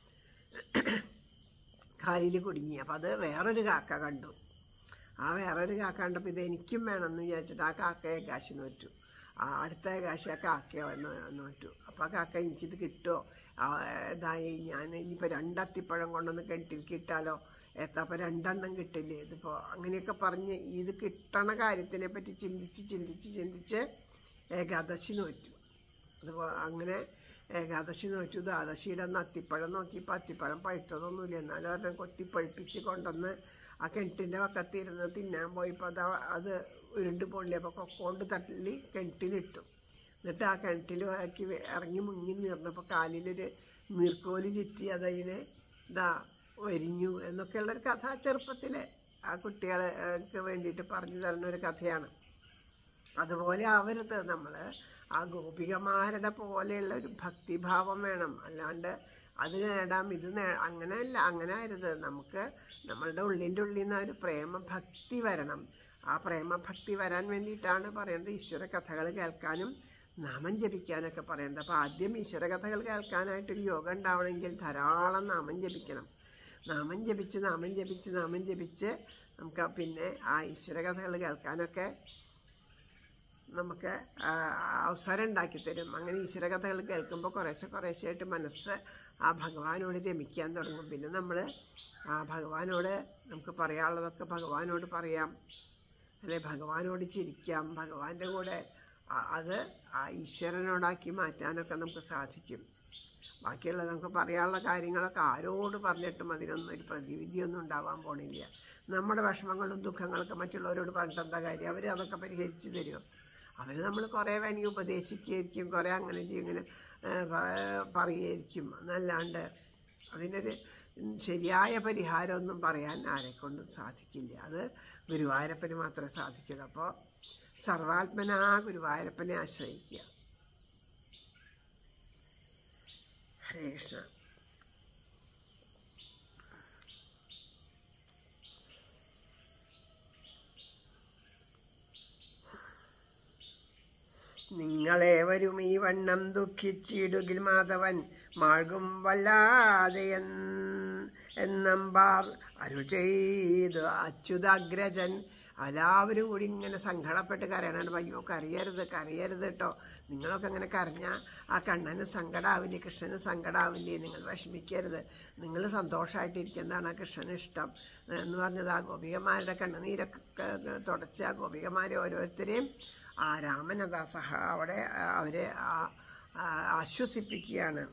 കാലിൽ കുടുങ്ങി അപ്പം അത് വേറൊരു കാക്ക കണ്ടു ആ വേറൊരു കാക്ക കണ്ടപ്പോൾ ഇത് എനിക്കും വേണമെന്ന് വിചാരിച്ചിട്ട് ആ കാക്കയെ കാശി നോറ്റു ആ അടുത്ത കാശി ആ കാക്കയെ വന്ന് നോറ്റു അപ്പോൾ ആ കാക്ക എനിക്കിത് കിട്ടുമോ ആ, ഇതായി ഞാൻ ഇനിയിപ്പോൾ രണ്ടത്തിപ്പഴം കൊണ്ടൊന്ന് കിണറ്റിൽ ഇട്ടാലോ എത്തപ്പോൾ രണ്ടെണ്ണം കിട്ടില്ലേ ഇതിപ്പോൾ അങ്ങനെയൊക്കെ പറഞ്ഞ് ഇത് കിട്ടണ കാര്യത്തിനെ പറ്റി ചിന്തിച്ച് ചിന്തിച്ച് ചിന്തിച്ച് ഏകാദശി നോറ്റു അതുപോ അങ്ങനെ ഏകാദശി നോറ്റു ദ്വാദശിയുടെ അന്ന് അത്തിപ്പഴം നോക്കിയപ്പോൾ അത്തിപ്പഴം പഴുത്തതൊന്നുമില്ല എന്നാലും ഒരെണ്ണം കൊത്തി പഴുപ്പിച്ച് കൊണ്ടുവന്ന് ആ കിണറ്റിൻ്റെ പക്കത്തിരുന്ന് തിന്നാൻ പോയപ്പോൾ അത് അത് ഉരുണ്ട് പോണില്ല അപ്പോൾ കൊക്കോണ്ട് തള്ളി കിണറ്റിലിട്ടു എന്നിട്ട് ആ കിണറ്റിൽ ആക്കി ഇറങ്ങി മുങ്ങി നീർന്നപ്പോൾ കാലിലൊരു നീർക്കോല് ചുറ്റി അതതിനെ ഇതാ ഒരിഞ്ഞു എന്നൊക്കെയുള്ളൊരു കഥ ചെറുപ്പത്തിൽ ആ കുട്ടികൾക്ക് വേണ്ടിയിട്ട് പറഞ്ഞു തരുന്ന ഒരു കഥയാണ് അതുപോലെ ആവരുത് നമ്മൾ ആ ഗോപികമാരുടെ പോലെയുള്ള ഒരു ഭക്തിഭാവം വേണം അല്ലാണ്ട് അത് നേടാം ഇത് നേ അങ്ങനെയല്ല അങ്ങനെ ആയിരുത് നമുക്ക് നമ്മളുടെ ഉള്ളിൻ്റെ ഉള്ളിൽ നിന്ന് ആ ഒരു പ്രേമഭക്തി വരണം ആ പ്രേമഭക്തി വരാൻ വേണ്ടിയിട്ടാണ് പറയുന്നത് ഈശ്വര കഥകൾ കേൾക്കാനും നാമം ജപിക്കാനൊക്കെ പറയുന്നത് അപ്പോൾ ആദ്യം ഈശ്വര കഥകൾ കേൾക്കാനായിട്ടൊരു യോഗം ഉണ്ടാവണമെങ്കിൽ ധാരാളം നാമം ജപിക്കണം നാമം ജപിച്ച് നാമം ജപിച്ച് നാമം ജപിച്ച് നമുക്ക് പിന്നെ ആ ഈശ്വര കഥകൾ കേൾക്കാനൊക്കെ നമുക്ക് ആ, അവസരം ഉണ്ടാക്കി തരും അങ്ങനെ ഈശ്വര കഥകൾ കേൾക്കുമ്പോൾ കുറേശ്ശെ കുറേശ്ശെയായിട്ട് മനസ്സ് ആ ഭഗവാനോട് രമിക്കാൻ തുടങ്ങും പിന്നെ നമ്മൾ ആ ഭഗവാനോട് നമുക്ക് പറയാനുള്ളതൊക്കെ ഭഗവാനോട് പറയാം അല്ലെ ഭഗവാനോട് ചിരിക്കാം ഭഗവാന്റെ കൂടെ അ- അത് ആ ഈശ്വരനോടാക്കി മാറ്റാനൊക്കെ നമുക്ക് സാധിക്കും ബാക്കിയുള്ള നമുക്ക് പറയാനുള്ള കാര്യങ്ങളൊക്കെ ആരോട് പറഞ്ഞിട്ടും അതിനൊന്നും ഒരു പ്രതിവിധിയൊന്നും ഉണ്ടാവാൻ പോണില്ല നമ്മുടെ വിഷമങ്ങളും ദുഃഖങ്ങളൊക്കെ മറ്റുള്ളവരോട് പറഞ്ഞിട്ട് എന്താ കാര്യം അവർ അതൊക്കെ പരിഹരിച്ച് തരുമോ അവർ നമ്മൾ കുറേ വേണമെങ്കിൽ ഉപദേശിക്കുകയായിരിക്കും കുറേ അങ്ങനെ ചെയ്യും ഇങ്ങനെ ഏഹ്, പ- പറയുകയായിരിക്കും എന്നല്ലാണ്ട് അതിനൊരു ശരിയായ പരിഹാരമൊന്നും പറയാൻ ആരെക്കൊണ്ടും സാധിക്കില്ല അത് ഗുരുവായൂരപ്പന് മാത്രമേ സാധിക്കുള്ളൂ അപ്പോൾ സർവാത്മനാ ഗുരുവായൂരപ്പനെ ആശ്രയിക്കുക ഹരേ കൃഷ്ണ നിങ്ങളേവരും ഈ വണ്ണം ദുഃഖിച്ചിടുകിൽ മാധവൻ മാഴ്കും വല്ലാതെ എന്ന് എന്നമ്പാർ അരുൾ ചെയ്തു അച്യുതാഗ്രജൻ എല്ലാവരും കൂടി ഇങ്ങനെ സങ്കടപ്പെട്ട് കരയണാണ് അയ്യോ കരയരുത് കരയരുത് കേട്ടോ നിങ്ങളൊക്കെ ഇങ്ങനെ കരഞ്ഞാൽ ആ കണ്ണന് സങ്കടാവില്ലേ കൃഷ്ണന് സങ്കടാവില്ലേ നിങ്ങൾ വിഷമിക്കരുത് നിങ്ങൾ സന്തോഷമായിട്ടിരിക്കുന്നതാണ് ആ കൃഷ്ണന് ഇഷ്ടം എന്ന് പറഞ്ഞത് ആ ഗോപികമാരുടെ കണ്ണുനീരൊക്കെ തുടച്ച് ആ ഗോപികമാരെ ഓരോരുത്തരെയും ആ രാമനദാസഹ അവിടെ അവരെ ആ- ആ- ആശ്വസിപ്പിക്കുകയാണ്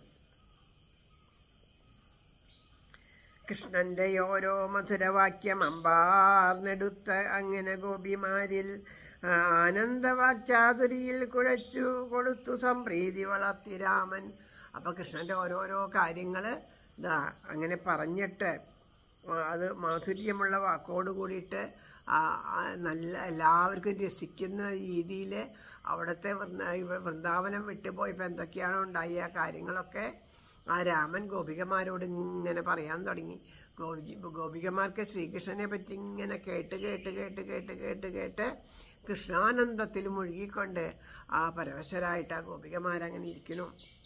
കൃഷ്ണന്റെ ഓരോ മധുരവാക്യം അമ്പാർന്നെടുത്ത അങ്ങനെ ഗോപിമാരിൽ ആ, ആനന്ദവാക്ചാതുരിയിൽ കുഴച്ചു കൊടുത്തു സംപ്രീതി വളർത്തി രാമൻ അപ്പൊ കൃഷ്ണന്റെ ഓരോരോ കാര്യങ്ങള് ഇതാ അങ്ങനെ പറഞ്ഞിട്ട് ആ, അത് മാധുര്യമുള്ള വാക്കോട് കൂടിയിട്ട് ആ, ആ, നല്ല എല്ലാവർക്കും രസിക്കുന്ന രീതിയിൽ അവിടുത്തെ വൃന്ദ- ഇവ- വൃന്ദാവനം വിട്ടുപോയപ്പോൾ എന്തൊക്കെയാണോ ഉണ്ടായ ആ കാര്യങ്ങളൊക്കെ ആ രാമൻ ഗോപികമാരോട് ഇങ്ങനെ പറയാൻ തുടങ്ങി ഗോപി ഗോപികമാർക്ക് ശ്രീകൃഷ്ണനെ പറ്റി ഇങ്ങനെ കേട്ട് കേട്ട് കേട്ട് കേട്ട് കേട്ട് കേട്ട് കൃഷ്ണാനന്ദത്തിൽ മുഴുകിക്കൊണ്ട് ആ പരവശരായിട്ട് ആ ഗോപികമാരങ്ങനെ ഇരിക്കുന്നു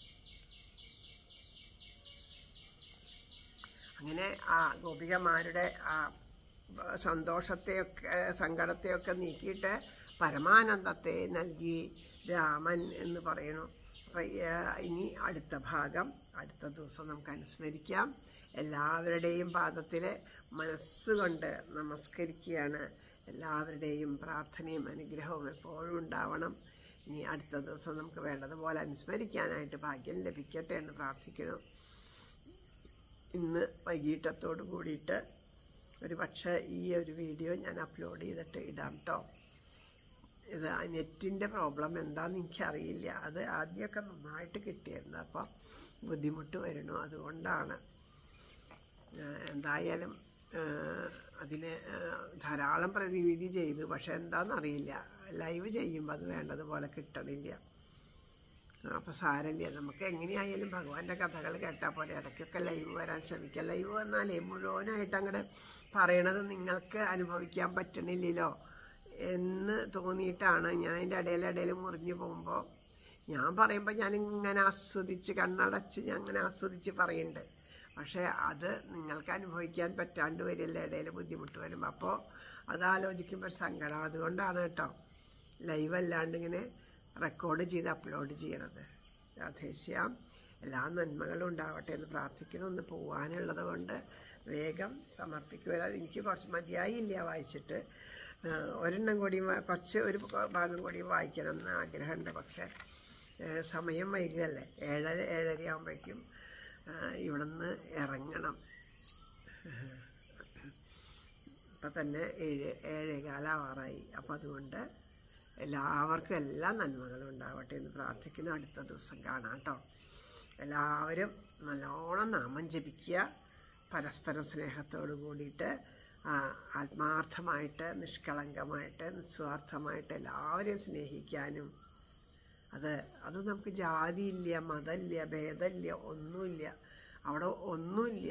അങ്ങനെ ആ ഗോപികമാരുടെ ആ സന്തോഷത്തെയൊക്കെ സങ്കടത്തെയൊക്കെ നീക്കിയിട്ട് പരമാനന്ദത്തെ നൽകി രാമൻ എന്ന് പറയുന്നു അപ്പം ഇനി അടുത്ത ഭാഗം അടുത്ത ദിവസം നമുക്ക് അനുസ്മരിക്കാം എല്ലാവരുടെയും പാദത്തിൽ മനസ്സുകൊണ്ട് നമസ്കരിക്കുകയാണ് എല്ലാവരുടെയും പ്രാർത്ഥനയും അനുഗ്രഹവും എപ്പോഴും ഉണ്ടാവണം ഇനി അടുത്ത ദിവസം നമുക്ക് വേണ്ടതുപോലെ അനുസ്മരിക്കാനായിട്ട് ഭാഗ്യം ലഭിക്കട്ടെ എന്ന് പ്രാർത്ഥിക്കണം ഇന്ന് വൈകിട്ടത്തോട് കൂടിയിട്ട് ഒരു പക്ഷേ ഈ ഒരു വീഡിയോ ഞാൻ അപ്ലോഡ് ചെയ്തിട്ട് ഇടാം കേട്ടോ ഇത് നെറ്റിൻ്റെ പ്രോബ്ലം എന്താണെന്ന് എനിക്കറിയില്ല അത് ആദ്യമൊക്കെ നന്നായിട്ട് കിട്ടിയിരുന്നു അപ്പം ബുദ്ധിമുട്ട് വരുന്നു അതുകൊണ്ടാണ് ഏഹ് എന്തായാലും അതിന് ധാരാളം പ്രതിവിധി ചെയ്തു പക്ഷെ എന്താണെന്നറിയില്ല ലൈവ് ചെയ്യുമ്പോൾ അത് വേണ്ടതുപോലെ കിട്ടണില്ല അപ്പോൾ സാരമില്ല നമുക്ക് എങ്ങനെയായാലും ഭഗവാന്റെ കഥകൾ കേട്ടാൽ പോലെ ഇടയ്ക്കൊക്കെ ലൈവ് വരാൻ ശ്രമിക്കാം ലൈവ് വന്നാലേ മുഴുവനായിട്ട് അങ്ങോട്ട് പറയണത് നിങ്ങൾക്ക് അനുഭവിക്കാൻ പറ്റണില്ലല്ലോ എന്ന് തോന്നിയിട്ടാണ് ഞാൻ അതിൻ്റെ ഇടയിൽ ഇടയിൽ മുറിഞ്ഞു പോകുമ്പോൾ ഞാൻ പറയുമ്പോൾ ഞാൻ ഇങ്ങനെ ആസ്വദിച്ച് കണ്ണടച്ച് ഞാൻ അങ്ങനെ ആസ്വദിച്ച് പറയുന്നുണ്ട് പക്ഷേ അത് നിങ്ങൾക്ക് അനുഭവിക്കാൻ പറ്റാണ്ട് വരില്ല ഇടയിൽ ബുദ്ധിമുട്ട് വരുമ്പോൾ അപ്പോൾ അത് ആലോചിക്കുമ്പോൾ ഒരു സങ്കടം അതുകൊണ്ടാണ് കേട്ടോ ലൈവ് അല്ലാണ്ട് ഇങ്ങനെ റെക്കോർഡ് ചെയ്ത് അപ്ലോഡ് ചെയ്യണത് രാധേശ്യാം എല്ലാ നന്മകളും ഉണ്ടാവട്ടെ എന്ന് പ്രാർത്ഥിക്കണം ഒന്ന് പോകാനുള്ളത് കൊണ്ട് വേഗം സമർപ്പിക്കുക അത് എനിക്ക് കുറച്ച് മതിയായില്ല വായിച്ചിട്ട് ആ, ഒരെണ്ണം കൂടി വാ- കുറച്ച് ഒരു ഭാഗം കൂടി വായിക്കണം എന്ന് ആഗ്രഹമുണ്ട് പക്ഷേ ഏ, സമയം വൈകുകയല്ലേ ഏഴര ഏഴര ആകുമ്പോഴേക്കും ഇവിടുന്ന് ഇറങ്ങണം ഇപ്പം തന്നെ ഏഴ് ഏഴേകാലാവാറായി അപ്പം അതുകൊണ്ട് എല്ലാവർക്കും എല്ലാ നന്മകളും ഉണ്ടാവട്ടെ എന്ന് പ്രാർത്ഥിക്കുന്നു അടുത്ത ദിവസം കാണാം കേട്ടോ എല്ലാവരും നല്ലോണം നാമം ജപിക്കുക പരസ്പരം സ്നേഹത്തോട് കൂടിയിട്ട് ആ, ആത്മാർത്ഥമായിട്ട് നിഷ്കളങ്കമായിട്ട് നിസ്വാർത്ഥമായിട്ട് എല്ലാവരെയും സ്നേഹിക്കാനും അത് അത് നമുക്ക് ജാതിയില്ല മതമില്ല ഭേദമില്ല ഒന്നുമില്ല അവിടെ ഒന്നുമില്ല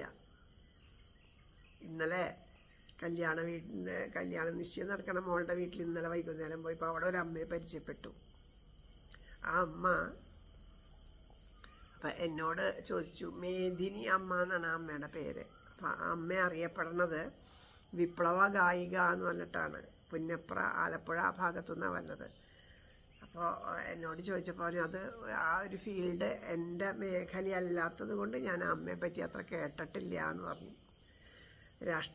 ഇന്നലെ കല്യാണ വീട്ടിൻ്റെ കല്യാണ നിശ്ചയം നടക്കണ മോളുടെ വീട്ടിൽ ഇന്നലെ വൈകുന്നേരം പോയപ്പോൾ അവിടെ ഒരു അമ്മയെ പരിചയപ്പെട്ടു ആ അമ്മ അപ്പം എന്നോട് ചോദിച്ചു മേദിനി അമ്മ എന്നാണ് ആ അമ്മയുടെ പേര് അപ്പം ആ അമ്മ അറിയപ്പെടുന്നത് വിപ്ലവ ഗായിക എന്ന് പറഞ്ഞിട്ടാണ് പുന്നപ്ര ആലപ്പുഴ ആ ഭാഗത്തുനിന്നാണ് വന്നത് അപ്പോൾ എന്നോട് ചോദിച്ചപ്പോൾ പറഞ്ഞു, അത് ആ ഒരു ഫീൽഡ് എൻ്റെ മേഖലയല്ലാത്തത് കൊണ്ട് ഞാൻ ആ അമ്മയെ പറ്റി അത്ര കേട്ടിട്ടില്ല എന്ന് പറഞ്ഞു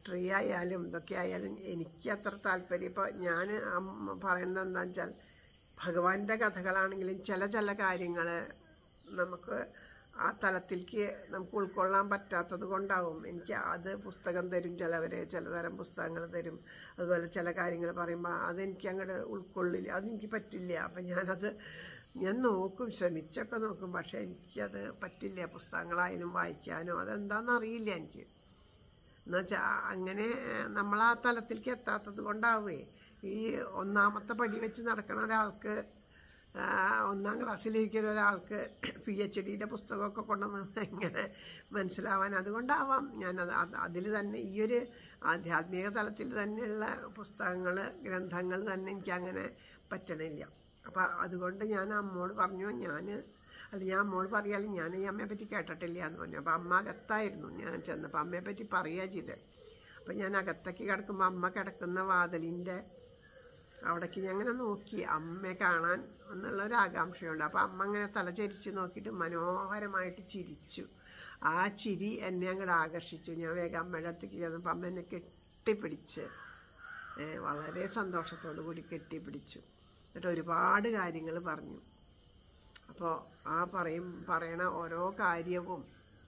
രാഷ്ട്രീയമായാലും ഇതൊക്കെ ആയാലും എനിക്ക് അത്ര താല്പര്യം ഇപ്പോൾ ഞാൻ അമ്മ പറയുന്നത് എന്താണെന്ന് വെച്ചാൽ ഭഗവാന്റെ കഥകളാണെങ്കിലും ചില ചില കാര്യങ്ങൾ നമുക്ക് ആ തലത്തിലേക്ക് നമുക്ക് ഉൾക്കൊള്ളാൻ പറ്റാത്തത് കൊണ്ടാവും എനിക്ക് അത് പുസ്തകം തരും ചിലവർ ചിലതരം പുസ്തകങ്ങൾ തരും അതുപോലെ ചില കാര്യങ്ങൾ പറയുമ്പോൾ അതെനിക്ക് അങ്ങോട്ട് ഉൾക്കൊള്ളില്ല അതെനിക്ക് പറ്റില്ല അപ്പം ഞാനത് ഞാൻ നോക്കും ശ്രമിച്ചൊക്കെ നോക്കും പക്ഷേ എനിക്കത് പറ്റില്ല പുസ്തകങ്ങളായാലും വായിക്കാനോ അതെന്താണെന്ന് അറിയില്ല എനിക്ക് എന്നുവെച്ചാൽ അങ്ങനെ നമ്മൾ ആ തലത്തിലേക്ക് എത്താത്തത് കൊണ്ടാവേ ഈ ഒന്നാമത്തെ പടി വെച്ച് നടക്കണ ഒരാൾക്ക് ആ, ഒന്നാം ക്ലാസ്സിലിരിക്കുന്ന ഒരാൾക്ക് പി എച്ച് ഡിയുടെ പുസ്തകമൊക്കെ കൊണ്ടുവന്ന് ഇങ്ങനെ മനസ്സിലാവാൻ അതുകൊണ്ടാവാം ഞാനത് അതിൽ തന്നെ ഈ ഒരു ആധ്യാത്മിക തലത്തിൽ തന്നെയുള്ള പുസ്തകങ്ങൾ ഗ്രന്ഥങ്ങൾ തന്നെ എനിക്കങ്ങനെ പറ്റണില്ല അപ്പം അതുകൊണ്ട് ഞാൻ അമ്മോട് പറഞ്ഞു ഞാൻ അല്ല ഞാൻ അമ്മോട് പറയാലും ഞാൻ ഈ അമ്മയെ പറ്റി കേട്ടിട്ടില്ല എന്ന് പറഞ്ഞു അപ്പോൾ അമ്മ അകത്തായിരുന്നു ഞാൻ ചെന്നപ്പോൾ അമ്മയെ പറ്റി പറയുക ചെയ്തത് അപ്പം ഞാൻ അകത്തേക്ക് കിടക്കുമ്പോൾ അമ്മ കിടക്കുന്ന വാതിലിൻ്റെ അവിടേക്ക് ഞാൻ അങ്ങനെ നോക്കി അമ്മയെ കാണാൻ എന്നുള്ള ഒരു ആകാംക്ഷയുണ്ട് അപ്പോൾ അമ്മ അങ്ങനെ തല ചരിച്ച് നോക്കിയിട്ട് മനോഹരമായിട്ട് ചിരിച്ചു ആ ചിരി എന്നെ അങ്ങോട്ട് ആകർഷിച്ചു ഞാൻ വേഗം അമ്മയുടെ അടുത്തേക്ക് ചെന്നപ്പോൾ അമ്മ എന്നെ കെട്ടിപ്പിടിച്ച് ഏ, വളരെ സന്തോഷത്തോടു കൂടി കെട്ടിപ്പിടിച്ചു എന്നിട്ട് ഒരുപാട് കാര്യങ്ങൾ പറഞ്ഞു അപ്പോൾ ആ പറയും പറയണ ഓരോ കാര്യവും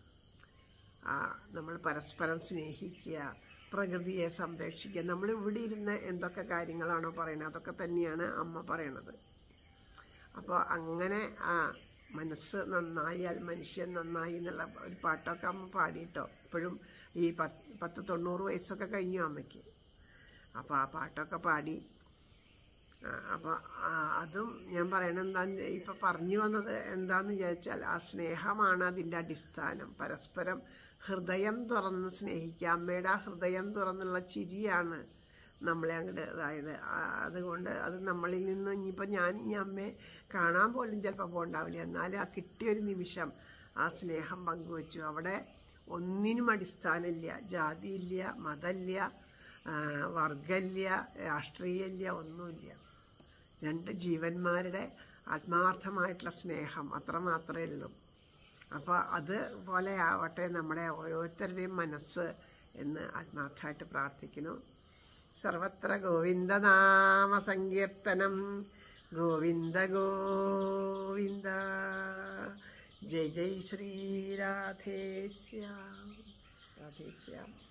ആ, നമ്മൾ പരസ്പരം സ്നേഹിക്കുക പ്രകൃതിയെ സംരക്ഷിക്കുക നമ്മൾ ഇവിടെ ഇരുന്ന് എന്തൊക്കെ കാര്യങ്ങളാണോ പറയുന്നത് അതൊക്കെ തന്നെയാണ് അമ്മ പറയണത് അപ്പോൾ അങ്ങനെ ആ മനസ്സ് നന്നായാൽ മനുഷ്യൻ നന്നായി എന്നുള്ള ഒരു പാട്ടൊക്കെ അമ്മ പാടിയിട്ടോ ഇപ്പോഴും ഈ പത്ത് പത്ത് തൊണ്ണൂറ് വയസ്സൊക്കെ കഴിഞ്ഞു അമ്മയ്ക്ക് അപ്പോൾ ആ പാട്ടൊക്കെ പാടി അപ്പോൾ അതും ഞാൻ പറയണത് എന്താന്ന് ഇപ്പം പറഞ്ഞു വന്നത് എന്താന്ന് വിചാരിച്ചാൽ ആ സ്നേഹമാണ് അതിൻ്റെ അടിസ്ഥാനം പരസ്പരം ഹൃദയം തുറന്ന് സ്നേഹിക്കുക അമ്മയുടെ ആ ഹൃദയം തുറന്നുള്ള ചിരിയാണ് നമ്മളെ അങ്ങോട്ട് അതായത് ആ, അതുകൊണ്ട് അത് നമ്മളിൽ നിന്ന് ഇനിയിപ്പോൾ ഞാൻ ഈ അമ്മയെ കാണാൻ പോലും ചിലപ്പോൾ പോകണ്ടാവില്ല എന്നാലും ആ കിട്ടിയൊരു നിമിഷം ആ സ്നേഹം പങ്കുവച്ചു അവിടെ ഒന്നിനും അടിസ്ഥാനമില്ല ജാതിയില്ല മതമില്ല ആ, വർഗമില്ല രാഷ്ട്രീയമില്ല ഒന്നുമില്ല രണ്ട് ജീവന്മാരുടെ ആത്മാർത്ഥമായിട്ടുള്ള സ്നേഹം അത്ര മാത്രമേ ഉള്ളൂ അപ്പോൾ അതുപോലെ ആവട്ടെ നമ്മുടെ ഓരോരുത്തരുടെയും മനസ്സ് എന്ന് ആത്മാർത്ഥമായിട്ട് പ്രാർത്ഥിക്കുന്നു സർവത്ര ഗോവിന്ദനാമ സങ്കീർത്തനം ഗോവിന്ദ ഗോവിന്ദ ജയ് ജയ് ശ്രീ രാധേശ്യാം രാധേശ്യാം